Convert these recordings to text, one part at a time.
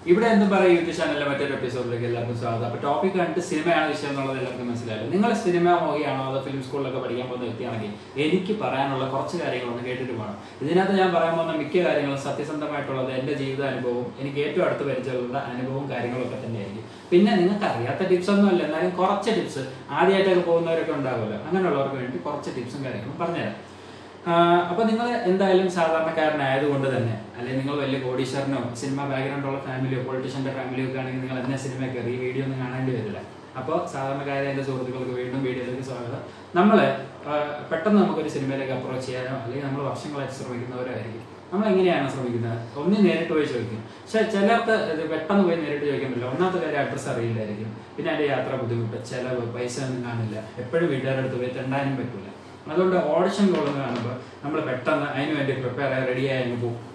ഇവിടെ എന്തും പറയും യൂട്യൂബ് ചാനലിലെ മറ്റൊരു എപ്പിസോഡിലേക്ക് എല്ലാവർക്കും സ്വാഗതം അപ്പൊ ടോപ്പിക് കണ്ടിട്ട് സിനിമയാണ് വിഷയം എന്നുള്ളത് എല്ലാവർക്കും മനസ്സിലായല്ലോ നിങ്ങൾ സിനിമ മോഹിയാണോ അതോ ഫിലിം സ്കൂളിലൊക്കെ പഠിക്കാൻ പോകുന്ന വ്യക്തിയാണെങ്കിൽ എനിക്ക് പറയാനുള്ള കുറച്ച് കാര്യങ്ങളൊന്ന് കേട്ടിട്ട് പോകണം ഇതിനകത്ത് ഞാൻ പറയാൻ പോകുന്ന മിക്ക കാര്യങ്ങളും സത്യസന്ധമായിട്ടുള്ളത് എന്റെ ജീവിതാനുഭവവും എനിക്ക് ഏറ്റവും അടുത്ത് പരിചയമുള്ള അനുഭവവും കാര്യങ്ങളും ഒക്കെ തന്നെയായിരിക്കും പിന്നെ നിങ്ങൾക്ക് അറിയാത്ത ടിപ്സ് ഒന്നും അല്ല എന്നാലും കുറച്ച് ടിപ്സ് ആദ്യമായിട്ടൊക്കെ പോകുന്നവരൊക്കെ ഉണ്ടാവുമല്ലോ അങ്ങനെയുള്ളവർക്ക് വേണ്ടി കുറച്ച് ടിപ്സും കാര്യങ്ങളും പറഞ്ഞുതരാം ആഹ് അപ്പൊ നിങ്ങൾ എന്തായാലും സാധാരണക്കാരനായതുകൊണ്ട് തന്നെ അല്ലെങ്കിൽ നിങ്ങൾ വലിയ കോടീശ്വരനോ സിനിമ ബാക്ക്ഗ്രൗണ്ട് ഉള്ള ഫാമിലിയോ പൊളിറ്റീഷ്യന്റെ ഫാമിലിയോ ഒക്കെ ആണെങ്കിൽ നിങ്ങൾ എന്നെ സിനിമ കയറി ഈ വീഡിയോ ഒന്നും കാണേണ്ടി വരില്ല അപ്പോൾ സാധാരണക്കാരായ എൻ്റെ സുഹൃത്തുക്കൾക്ക് വീണ്ടും വീഡിയോയിലേക്ക് സ്വാഗതം നമ്മൾ പെട്ടെന്ന് നമുക്കൊരു സിനിമയിലേക്ക് അപ്രോച്ച് ചെയ്യാനോ അല്ലെങ്കിൽ നമ്മൾ വർഷങ്ങളായിട്ട് ശ്രമിക്കുന്നവരായിരിക്കും നമ്മൾ എങ്ങനെയാണ് ശ്രമിക്കുന്നത് ഒന്ന് നേരിട്ട് പോയി ചോദിക്കും പക്ഷെ ചിലർക്ക് ഇത് പെട്ടെന്ന് പോയി നേരിട്ട് ചോദിക്കാൻ പറ്റില്ല ഒന്നാമത്തെ കാര്യം അഡ്രസ്സ് അറിയില്ലായിരിക്കും പിന്നെ അതിന്റെ യാത്ര ബുദ്ധിമുട്ട് ചിലവ് പൈസ ഒന്നും കാണില്ല എപ്പോഴും വീട്ടുകാരുടെ അടുത്ത് പോയി തെണ്ടാനും പറ്റില്ല അതുകൊണ്ട് ഓഡിഷൻ കോളെന്ന് കാണുമ്പോൾ നമ്മൾ പെട്ടെന്ന് അതിന് വേണ്ടി പ്രിപ്പയർ ആയി റെഡി ആയി അങ്ങ് പോകും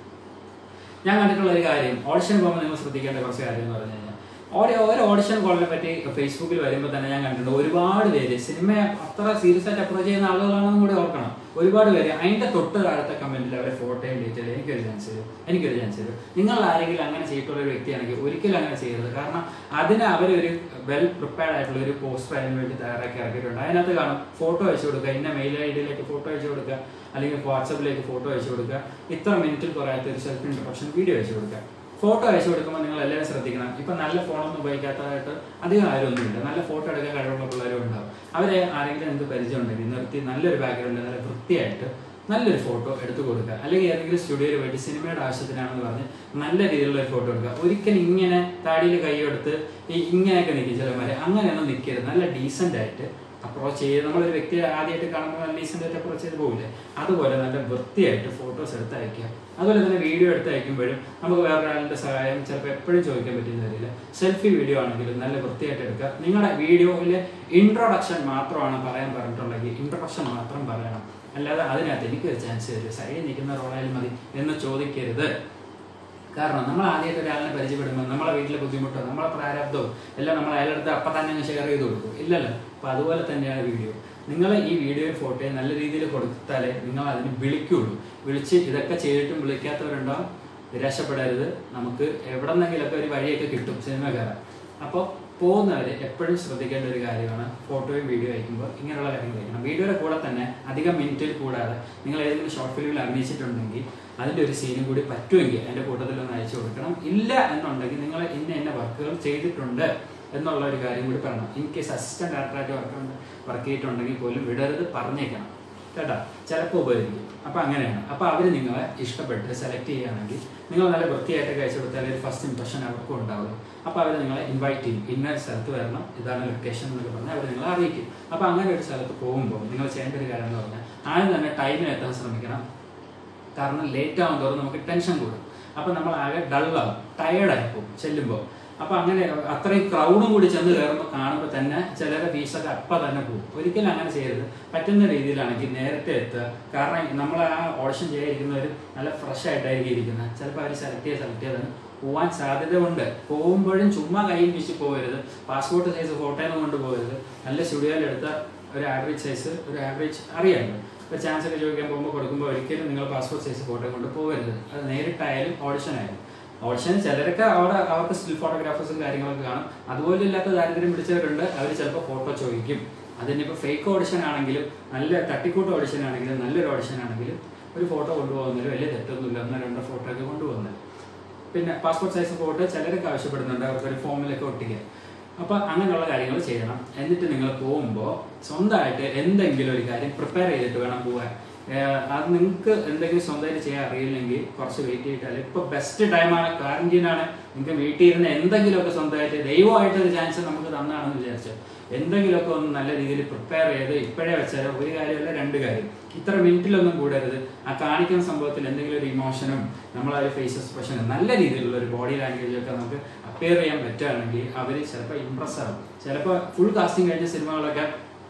ഞാൻ കണ്ടിട്ടുള്ള ഒരു കാര്യം ഓഡിഷൻ പോകുമ്പോൾ നിങ്ങൾ ശ്രദ്ധിക്കേണ്ട കുറച്ച് കാര്യം എന്ന് പറഞ്ഞു കഴിഞ്ഞാൽ ഓരോ ഓരോ ഓഡിഷൻ കോളിനെ പറ്റി ഫേസ്ബുക്കിൽ വരുമ്പോൾ തന്നെ ഞാൻ കണ്ടിട്ടുണ്ട് ഒരുപാട് പേര് സിനിമയെ അത്ര സീരിയസ് ആയിട്ട് അപ്രോച്ച് ചെയ്യുന്ന ആളുകളാണെന്നും കൂടി ഓർക്കണം ഒരുപാട് പേര് അതിന്റെ തൊട്ട് താഴത്തെ കമന്റിൽ അവരെ ഫോട്ടോയും ഡീറ്റെയിൽ എനിക്കൊരു ചാൻസ് തരും എനിക്കൊരു ചാൻസ് തരും നിങ്ങൾ ആരെങ്കിലും അങ്ങനെ ചെയ്തിട്ടുള്ള ഒരു വ്യക്തിയാണെങ്കിൽ ഒരിക്കലും അങ്ങനെ ചെയ്യരുത് കാരണം അതിന് അവരൊരു വെൽ പ്രിപ്പയർഡ് ആയിട്ടുള്ള ഒരു പോസ്റ്റർ അതിന് വേണ്ടി തയ്യാറാക്കി ഇറക്കിയിട്ടുണ്ട് അതിനകത്ത് കാണും ഫോട്ടോ അയച്ചു കൊടുക്കുക ഇന്ന മെയിൽ ഐ ഡിയിലേക്ക് ഫോട്ടോ അയച്ചു കൊടുക്കുക അല്ലെങ്കിൽ വാട്സപ്പിലേക്ക് ഫോട്ടോ അയച്ചു കൊടുക്കുക ഇത്ര മിനിറ്റിൽ കുറയാത്ത ഒരു സെൽഫ് ഇൻട്രൊഡക്ഷൻ വീഡിയോ അയച്ചു കൊടുക്കുക ഫോട്ടോ അയച്ചു കൊടുക്കുമ്പോൾ നിങ്ങൾ എല്ലാവരും ശ്രദ്ധിക്കണം ഇപ്പൊ നല്ല ഫോണൊന്നും ഉപയോഗിക്കാത്തതായിട്ട് അധികം ആരൊന്നുമില്ല നല്ല ഫോട്ടോ എടുക്കാൻ കഴിവുള്ള പിള്ളേരും ഉണ്ടാവും അവരെ ആരെങ്കിലും എന്ത് പരിചയം ഉണ്ടെങ്കിൽ നിർത്തി നല്ലൊരു ബാക്ക്ഗ്രൗണ്ട് നല്ല വൃത്തിയായിട്ട് നല്ലൊരു ഫോട്ടോ എടുത്തു കൊടുക്കുക അല്ലെങ്കിൽ ഏതെങ്കിലും സ്റ്റുഡിയോയിൽ പോയിട്ട് സിനിമയുടെ ആവശ്യത്തിനാണെന്ന് പറഞ്ഞ് നല്ല രീതിയിലുള്ള ഒരു ഫോട്ടോ എടുക്കുക ഒരിക്കലും ഇങ്ങനെ താടിയിൽ കൈയെടുത്ത് ഈ ഇങ്ങനെയൊക്കെ നിൽക്കും ചിലമാരെ അങ്ങനെയൊന്നും നിൽക്കരുത് നല്ല ഡീസൻ്റ് ആയിട്ട് അപ്രോച്ച് ചെയ്ത് നമ്മളൊരു വ്യക്തിയെ ആദ്യമായിട്ട് കാണുമ്പോൾ നല്ല ഡീസൻ്റ് ആയിട്ട് അപ്രോച്ച് ചെയ്ത് പോകില്ലേ അതുപോലെ നല്ല വൃത്തിയായിട്ട് ഫോട്ടോസ് എടുത്ത് അയക്കുക അതുപോലെ തന്നെ വീഡിയോ എടുത്ത് അയക്കുമ്പോഴും നമുക്ക് വേറൊരാളുടെ സഹായം ചിലപ്പോൾ എപ്പോഴും ചോദിക്കാൻ പറ്റുന്ന വരില്ല സെൽഫി വീഡിയോ ആണെങ്കിലും നല്ല വൃത്തിയായിട്ട് എടുക്കുക നിങ്ങളുടെ വീഡിയോയിലെ ഇൻട്രൊഡക്ഷൻ മാത്രമാണ് പറയാൻ പറഞ്ഞിട്ടുണ്ടെങ്കിൽ ഇൻട്രൊഡക്ഷൻ മാത്രം പറയണം അല്ലാതെ അതിനകത്ത് എനിക്കൊരു ചാൻസ് തരും സൈഡിൽ നിൽക്കുന്ന റോളായാലും മതി എന്ന് ചോദിക്കരുത് കാരണം നമ്മൾ ആദ്യമായിട്ട് ഒരാളിനെ പരിചയപ്പെടുമ്പോൾ നമ്മളെ വീട്ടിലെ ബുദ്ധിമുട്ടോ നമ്മളെ പ്രാരാബ്ദവും എല്ലാം നമ്മൾ അയാളടുത്ത് അപ്പം തന്നെ അങ്ങ് ഷെയർ ചെയ്ത് കൊടുക്കും ഇല്ലല്ലോ അപ്പം അതുപോലെ തന്നെയാണ് വീഡിയോ നിങ്ങൾ ഈ വീഡിയോയും ഫോട്ടോയും നല്ല രീതിയിൽ കൊടുത്താലേ നിങ്ങൾ അതിന് വിളിക്കുള്ളൂ വിളിച്ച് ഇതൊക്കെ ചെയ്തിട്ടും വിളിക്കാത്തവരുണ്ടാവും നിരാശപ്പെടരുത് നമുക്ക് എവിടെ നിന്നെങ്കിലൊക്കെ ഒരു വഴിയൊക്കെ കിട്ടും സിനിമ കയറാൻ അപ്പോൾ പോകുന്നവർ എപ്പോഴും ശ്രദ്ധിക്കേണ്ട ഒരു കാര്യമാണ് ഫോട്ടോയും വീഡിയോ അയക്കുമ്പോൾ ഇങ്ങനെയുള്ള കാര്യങ്ങൾ അയക്കണം വീഡിയോയുടെ കൂടെ തന്നെ അധികം മിനിറ്റിൽ കൂടാതെ നിങ്ങൾ ഏതെങ്കിലും ഷോർട്ട് ഫിലിമിൽ അഭിനയിച്ചിട്ടുണ്ടെങ്കിൽ അതിൻ്റെ ഒരു സീനും കൂടി പറ്റുമെങ്കിൽ അതിൻ്റെ കൂട്ടത്തിൽ ഒന്ന് അയച്ചു കൊടുക്കണം ഇല്ല എന്നുണ്ടെങ്കിൽ നിങ്ങൾ ഇന്ന ഇന്ന വർക്കുകൾ ചെയ്തിട്ടുണ്ട് എന്നുള്ള ഒരു കാര്യം കൂടി പറയണം ഇൻ കേസ് അസിസ്റ്റന്റ് ഡയറക്ടറായിട്ട് വർക്ക് വർക്ക് ചെയ്തിട്ടുണ്ടെങ്കിൽ പോലും വിടരുത് പറഞ്ഞേക്കണം കേട്ടോ ചിലപ്പോൾ ഉപകരിക്കും അപ്പം അങ്ങനെയാണ് അപ്പോൾ അവർ നിങ്ങളെ ഇഷ്ടപ്പെട്ട് സെലക്ട് ചെയ്യുകയാണെങ്കിൽ നിങ്ങൾ നല്ല വൃത്തിയായിട്ട് കഴിച്ചു കൊടുത്താൽ ഒരു ഫസ്റ്റ് ഇംപ്രഷൻ അവർക്കും ഉണ്ടാവും അപ്പോൾ അവർ നിങ്ങളെ ഇൻവൈറ്റ് ചെയ്യും ഇന്ന സ്ഥലത്ത് വരണം ഇതാണ് ലൊക്കേഷൻ എന്നൊക്കെ പറഞ്ഞാൽ അവർ നിങ്ങളെ അറിയിക്കും അപ്പോൾ അങ്ങനെ ഒരു സ്ഥലത്ത് പോകുമ്പോൾ നിങ്ങൾ ചെയ്യേണ്ട ഒരു കാര്യം എന്ന് പറഞ്ഞാൽ ആദ്യം തന്നെ ടൈമിന് എത്താൻ ശ്രമിക്കണം കാരണം ലേറ്റ് ആവും തോറും നമുക്ക് ടെൻഷൻ കൂടും അപ്പോൾ നമ്മൾ ആകെ ഡള്ളാവും ടയേർഡായി പോകും ചെല്ലുമ്പോൾ അപ്പോൾ അങ്ങനെ അത്രയും ക്രൗഡും കൂടി ചെന്ന് കയറുമ്പോൾ കാണുമ്പോൾ തന്നെ ചിലരുടെ ഫീസൊക്കെ അപ്പം തന്നെ പോകും ഒരിക്കലും അങ്ങനെ ചെയ്യരുത് പറ്റുന്ന രീതിയിലാണെങ്കിൽ നേരത്തെ എത്തുക കാരണം നമ്മൾ ആ ഓഡിഷൻ ചെയ്യാതിരിക്കുന്നവർ നല്ല ഫ്രഷ് ആയിട്ടായിരിക്കും ഇരിക്കുന്നത് ചിലപ്പോൾ അവർ സെലക്ട് ചെയ്ത് സെലക്ട് ചെയ്താണ് പോവാൻ സാധ്യതയുണ്ട് പോകുമ്പോഴും ചുമ്മാ കയ്യിൽ വീശി പോകരുത് പാസ്പോർട്ട് സൈസ് ഫോട്ടോയൊന്നും കൊണ്ട് പോകരുത് നല്ല സ്റ്റുഡിയോയിലെടുത്ത ഒരു ആവറേജ് സൈസ് ഒരു ആവറേജ് അറിയാമല്ലോ ഇപ്പോൾ ചാൻസ് ഒക്കെ ചോദിക്കാൻ പോകുമ്പോൾ കൊടുക്കുമ്പോൾ ഒരിക്കലും നിങ്ങൾ പാസ്പോർട്ട് സൈസ് ഫോട്ടോ കൊണ്ട് പോകരുത് അത് നേരിട്ടായാലും ഓഡിഷൻ ആയാലും ഓഡിഷൻ ചിലരൊക്കെ അവിടെ അവർക്ക് സ്റ്റിൽ ഫോട്ടോഗ്രാഫേഴ്സും കാര്യങ്ങളൊക്കെ കാണും അതുപോലെ ഇല്ലാത്ത ദാരിദ്ര്യം പിടിച്ചവരുണ്ട് അവർ ചിലപ്പോൾ ഫോട്ടോ ചോദിക്കും അതിനിപ്പോൾ ഫേക്ക് ഓഡിഷൻ ആണെങ്കിലും നല്ല തട്ടിക്കൂട്ട് ഓഡിഷൻ ആണെങ്കിലും നല്ലൊരു ഓഡിഷൻ ആണെങ്കിലും ഒരു ഫോട്ടോ കൊണ്ടുപോകുന്നതിൽ വലിയ തെറ്റൊന്നുമില്ല ഒന്നോ രണ്ടോ ഫോട്ടോ ഒക്കെ കൊണ്ടുപോകുന്നത് പിന്നെ പാസ്പോർട്ട് സൈസ് ഫോട്ടോ ചിലരൊക്കെ ആവശ്യപ്പെടുന്നുണ്ട് അവർക്കൊരു ഫോമിലൊക്കെ ഒട്ടിക്കാൻ അപ്പോൾ അങ്ങനെയുള്ള കാര്യങ്ങൾ ചെയ്യണം എന്നിട്ട് നിങ്ങൾ പോകുമ്പോൾ സ്വന്തമായിട്ട് എന്തെങ്കിലും ഒരു കാര്യം പ്രിപ്പയർ ചെയ്തിട്ട് വേണം പോകാൻ ഏഹ് അത് നിങ്ങൾക്ക് എന്തെങ്കിലും സ്വന്തമായിട്ട് ചെയ്യാൻ അറിയില്ലെങ്കിൽ കുറച്ച് വെയിറ്റ് ചെയ്തിട്ടാൽ ഇപ്പോൾ ബെസ്റ്റ് ടൈമാണ് ക്വാറന്റീൻ ആണ് നിങ്ങൾക്ക് വീട്ടിൽ ഇരുന്ന് എന്തെങ്കിലുമൊക്കെ സ്വന്തമായിട്ട് ദൈവമായിട്ട് ഒരു ചാൻസ് നമുക്ക് തന്നാണെന്ന് വിചാരിച്ചു എന്തെങ്കിലുമൊക്കെ ഒന്ന് നല്ല രീതിയിൽ പ്രിപ്പയർ ചെയ്ത് ഇപ്പോഴേ വെച്ചാൽ ഒരു കാര്യമല്ല രണ്ട് കാര്യം ഇത്ര മിനിറ്റിലൊന്നും കൂടരുത് ആ കാണിക്കുന്ന സംഭവത്തിൽ എന്തെങ്കിലും ഒരു ഇമോഷനും നമ്മളെ ഒരു ഫേസ് എക്സ്പ്രഷനും നല്ല രീതിയിലുള്ള ഒരു ബോഡി ലാംഗ്വേജ് ഒക്കെ നമുക്ക് അപ്പിയർ ചെയ്യാൻ പറ്റുകയാണെങ്കിൽ അവർ ചിലപ്പോൾ ഇമ്പ്രസ് ആവും ചിലപ്പോൾ ഫുൾ കാസ്റ്റിംഗ് കഴിഞ്ഞ സിനിമകളൊക്കെ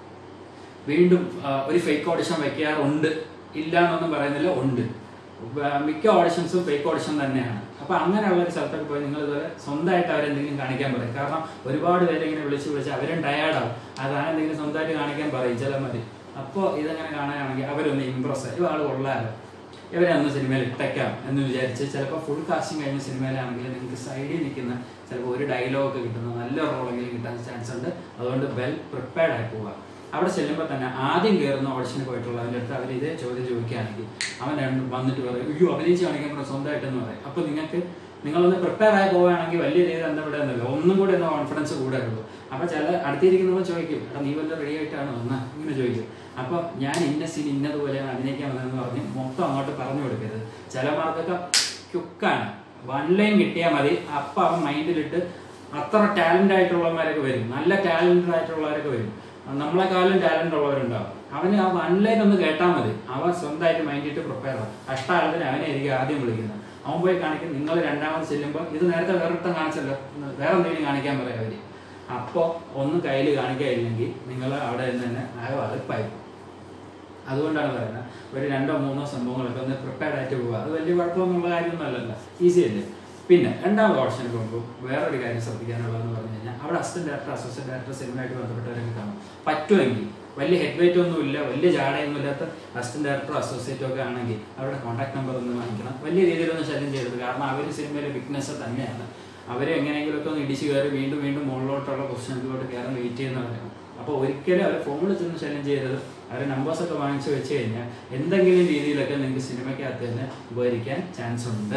വീണ്ടും ആ, ഒരു ഫേക്ക് ഓഡിഷൻ വെക്കാറുണ്ട് ഇല്ല എന്നൊന്നും പറയുന്നില്ല ഉണ്ട് വ- മിക്ക ഓഡിഷൻസും ഫേക്ക് ഓഡിഷൻ തന്നെയാണ് അപ്പൊ അങ്ങനെയുള്ള ഒരു സ്ഥലത്തൊക്കെ പോയി നിങ്ങൾ ഇതുപോലെ സ്വന്തമായിട്ട് അവരെന്തെങ്കിലും കാണിക്കാൻ പറയും കാരണം ഒരുപാട് പേരെ ഇങ്ങനെ വിളിച്ച് വിളിച്ച് അവരും ടയേർഡാവും അത് എന്തെങ്കിലും സ്വന്തമായിട്ട് കാണിക്കാൻ പറയും ചില മതി അപ്പോൾ ഇതങ്ങനെ കാണുകയാണെങ്കിൽ അവരൊന്ന് ഇമ്പ്രസ് ആയി ആൾ കൊള്ളാലോ ഇവരെ അന്ന് സിനിമയിൽ ഇട്ടേക്കാം എന്ന് വിചാരിച്ച് ചിലപ്പോൾ ഫുൾ കാസ്റ്റിംഗ് കഴിഞ്ഞ സിനിമയിലാണെങ്കിൽ നിങ്ങൾക്ക് സൈഡിൽ നിൽക്കുന്ന ചിലപ്പോൾ ഒരു ഡയലോഗ് ഒക്കെ കിട്ടുന്ന നല്ല റോളെങ്കിലും കിട്ടാൻ ചാൻസ് ഉണ്ട് അതുകൊണ്ട് വെൽ പ്രിപ്പയർഡ് ആയി പോവുക അവിടെ ചെല്ലുമ്പോൾ തന്നെ ആദ്യം കയറുന്ന ഓഡിഷന് പോയിട്ടുള്ളവൻ്റെ അടുത്ത് അവർ ഇതേ ചോദ്യം ചോദിക്കുകയാണെങ്കിൽ അവൻ രണ്ട് വന്നിട്ട് പറയും അയ്യോ അഭിനയിച്ച് കാണിക്കാൻ പറ്റും സ്വന്തമായിട്ടെന്ന് പറയും അപ്പോൾ നിങ്ങൾക്ക് നിങ്ങളൊന്ന് പ്രിപ്പയർ ആയി പോവുകയാണെങ്കിൽ വലിയ രീതിയിൽ എന്താ ഇവിടെ എന്നല്ല ഒന്നും കൂടെ ഒന്ന് കോൺഫിഡൻസ് കൂടുകയുള്ളൂ അപ്പോൾ ചില അടുത്തിരിക്കുന്നവർ ചോദിക്കും എടാ നീ വല്ല റെഡി ആയിട്ടാണ് വന്ന ഇങ്ങനെ ചോദിക്കും അപ്പോൾ ഞാൻ ഇന്ന സീൻ ഇന്നതുപോലെയാണ് അഭിനയിക്കാൻ വന്നതെന്ന് പറഞ്ഞ് മൊത്തം അങ്ങോട്ട് പറഞ്ഞു കൊടുക്കരുത് ചിലമാർക്കൊക്കെ ക്യുക്കാണ് വൺ ലൈൻ കിട്ടിയാൽ മതി അപ്പം അവൻ മൈൻഡിലിട്ട് അത്ര ടാലന്റ് ആയിട്ടുള്ളവന്മാരൊക്കെ വരും നല്ല ടാലന്റഡ് ആയിട്ടുള്ളവരൊക്കെ വരും നമ്മളെക്കാളും ടാലന്റ് ഉള്ളവരുണ്ടാവും അവന് ആ വൺ ലൈൻ ഒന്ന് കേട്ടാൽ മതി അവൻ സ്വന്തമായിട്ട് മൈൻഡിട്ട് പ്രിപ്പയർ ആവും കഷ്ടകാലത്തിന് അവനെ ആയിരിക്കും ആദ്യം വിളിക്കുന്നത് അവൻ പോയി കാണിക്കും നിങ്ങൾ രണ്ടാമത് ചെല്ലുമ്പോൾ ഇത് നേരത്തെ വേറൊരുത്തം കാണിച്ചല്ലോ വേറെ എന്തെങ്കിലും കാണിക്കാൻ പറയാം അവര് അപ്പോൾ ഒന്നും കയ്യിൽ കാണിക്കാനില്ലെങ്കിൽ നിങ്ങൾ അവിടെ നിന്ന് തന്നെ ആകെ വലുപ്പായി പോകും. അതുകൊണ്ടാണ് പറയുന്നത് ഒരു രണ്ടോ മൂന്നോ സംഭവങ്ങളൊക്കെ ഒന്ന് പ്രിപ്പയർഡ് ആയിട്ട് പോവുക അത് വലിയ കുഴപ്പമൊന്നുള്ള കാര്യമൊന്നുമല്ലല്ലോ ഈസി അല്ലേ പിന്നെ രണ്ടാമത് ഓപ്ഷന് പോകുമ്പോൾ വേറൊരു കാര്യം ശ്രദ്ധിക്കാനുള്ളതെന്ന് പറഞ്ഞു കഴിഞ്ഞാൽ അവിടെ അസിസ്റ്റന്റ് ഡയറക്ടർ അസോസിയേറ്റ് ഡയറക്ടർ സിനിമയായിട്ട് ബന്ധപ്പെട്ടവരൊക്കെ കാണും പറ്റുമെങ്കിൽ വലിയ ഹെഡ് വെയിറ്റ് ഒന്നും ഇല്ല വലിയ ജാടയൊന്നും ഇല്ലാത്ത അസിസ്റ്റന്റ് ഡയറക്ടറോ അസോസിയേറ്റോ ഒക്കെ ആണെങ്കിൽ അവരുടെ കോൺടാക്ട് നമ്പർ ഒന്ന് വാങ്ങിക്കണം വലിയ രീതിയിലൊന്നും ശല്യം ചെയ്യരുത് കാരണം അവർ സിനിമയിലെ വിക്നസ് തന്നെയാണ് അവരെ എങ്ങനെയെങ്കിലുമൊക്കെ ഒന്ന് ഇടിച്ച് കയറി വീണ്ടും വീണ്ടും മുകളിലോട്ടുള്ള പൊസിഷനിലോട്ട് കയറാൻ വെയിറ്റ് ചെയ്യുന്നവരാണ് അപ്പോൾ ഒരിക്കലും അവർ ഫോൺ വിളിച്ചൊന്നും ശല്യം ചെയ്യരുത് അവരെ നമ്പേഴ്സൊക്കെ വാങ്ങിച്ചു വെച്ച് കഴിഞ്ഞാൽ എന്തെങ്കിലും രീതിയിലൊക്കെ നിങ്ങൾക്ക് സിനിമയ്ക്കകത്ത് തന്നെ ഉപകരിക്കാൻ ചാൻസ് ഉണ്ട്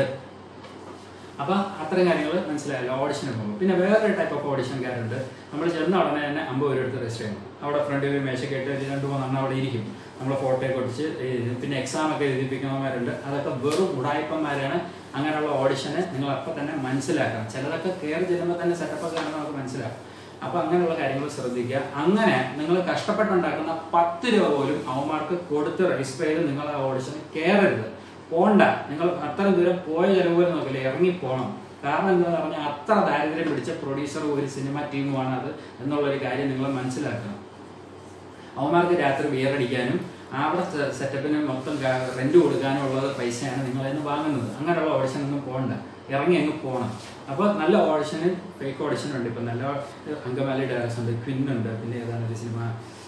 അപ്പൊ അത്തരം കാര്യങ്ങൾ മനസ്സിലായല്ലോ ഓഡിഷന് പോകുമ്പോൾ പിന്നെ വേറൊരു ടൈപ്പ് ഓഫ് ഓഡിഷൻകാരുണ്ട് നമ്മൾ ചെന്ന ഉടനെ തന്നെ അമ്പത് പേര് എടുത്ത് രജിസ്റ്റർ ചെയ്യണം അവിടെ ഫ്രണ്ടിൽ ഒരു മേശയൊക്കെ ഇട്ട് രണ്ട് മൂന്നെണ്ണം അവിടെ ഇരിക്കും നമ്മൾ ഫോട്ടോയൊക്കെ ഒടിച്ച് എഴുതി. പിന്നെ എക്സാം ഒക്കെ എഴുതിപ്പിക്കുന്നവന്മാരുണ്ട് അതൊക്കെ വെറും ഉടായ്പന്മാരാണ് അങ്ങനെയുള്ള ഓഡിഷന് നിങ്ങൾ അപ്പം തന്നെ മനസ്സിലാക്കണം ചിലതൊക്കെ കയറി ചെല്ലുമ്പോൾ തന്നെ സെറ്റപ്പ് ഒക്കെ ആണെന്ന് നമുക്ക് മനസ്സിലാക്കും അപ്പൊ അങ്ങനെയുള്ള കാര്യങ്ങൾ ശ്രദ്ധിക്കുക അങ്ങനെ നിങ്ങൾ കഷ്ടപ്പെട്ടുണ്ടാക്കുന്ന പത്ത് രൂപ പോലും അവന്മാർക്ക് കൊടുത്ത് രജിസ്റ്റർ ചെയ്ത് നിങ്ങൾ ആ ഓഡിഷന് കയറരുത് പോണ്ട നിങ്ങൾ അത്ര ദൂരം പോയ ചെലവ് പോലും നോക്കില്ല ഇറങ്ങി പോകണം കാരണം എന്താണെന്ന് പറഞ്ഞാൽ അത്ര ദാരിദ്ര്യം പിടിച്ച പ്രൊഡ്യൂസറും ഒരു സിനിമ ടീമുമാണ് അത് എന്നുള്ളൊരു കാര്യം നിങ്ങൾ മനസ്സിലാക്കണം അവന്മാർക്ക് രാത്രി ബിയറടിക്കാനും അവിടെ സെറ്റപ്പിന് മൊത്തം റെന്റ് കൊടുക്കാനും ഉള്ളത് പൈസയാണ് നിങ്ങളതിന് വാങ്ങുന്നത് അങ്ങനെയുള്ള ഓഡിഷൻ ഒന്നും പോകണ്ട ഇറങ്ങി അങ്ങ് പോകണം അപ്പോൾ നല്ല ഓഡിഷന് ഫേക്ക് ഓഡിഷൻ ഉണ്ട് ഇപ്പം നല്ല അങ്കമാലി ഡയറക്ടർ ഉണ്ട് ക്വിൻ ഉണ്ട് പിന്നെ ഏതാണ് ഒരു സിനിമ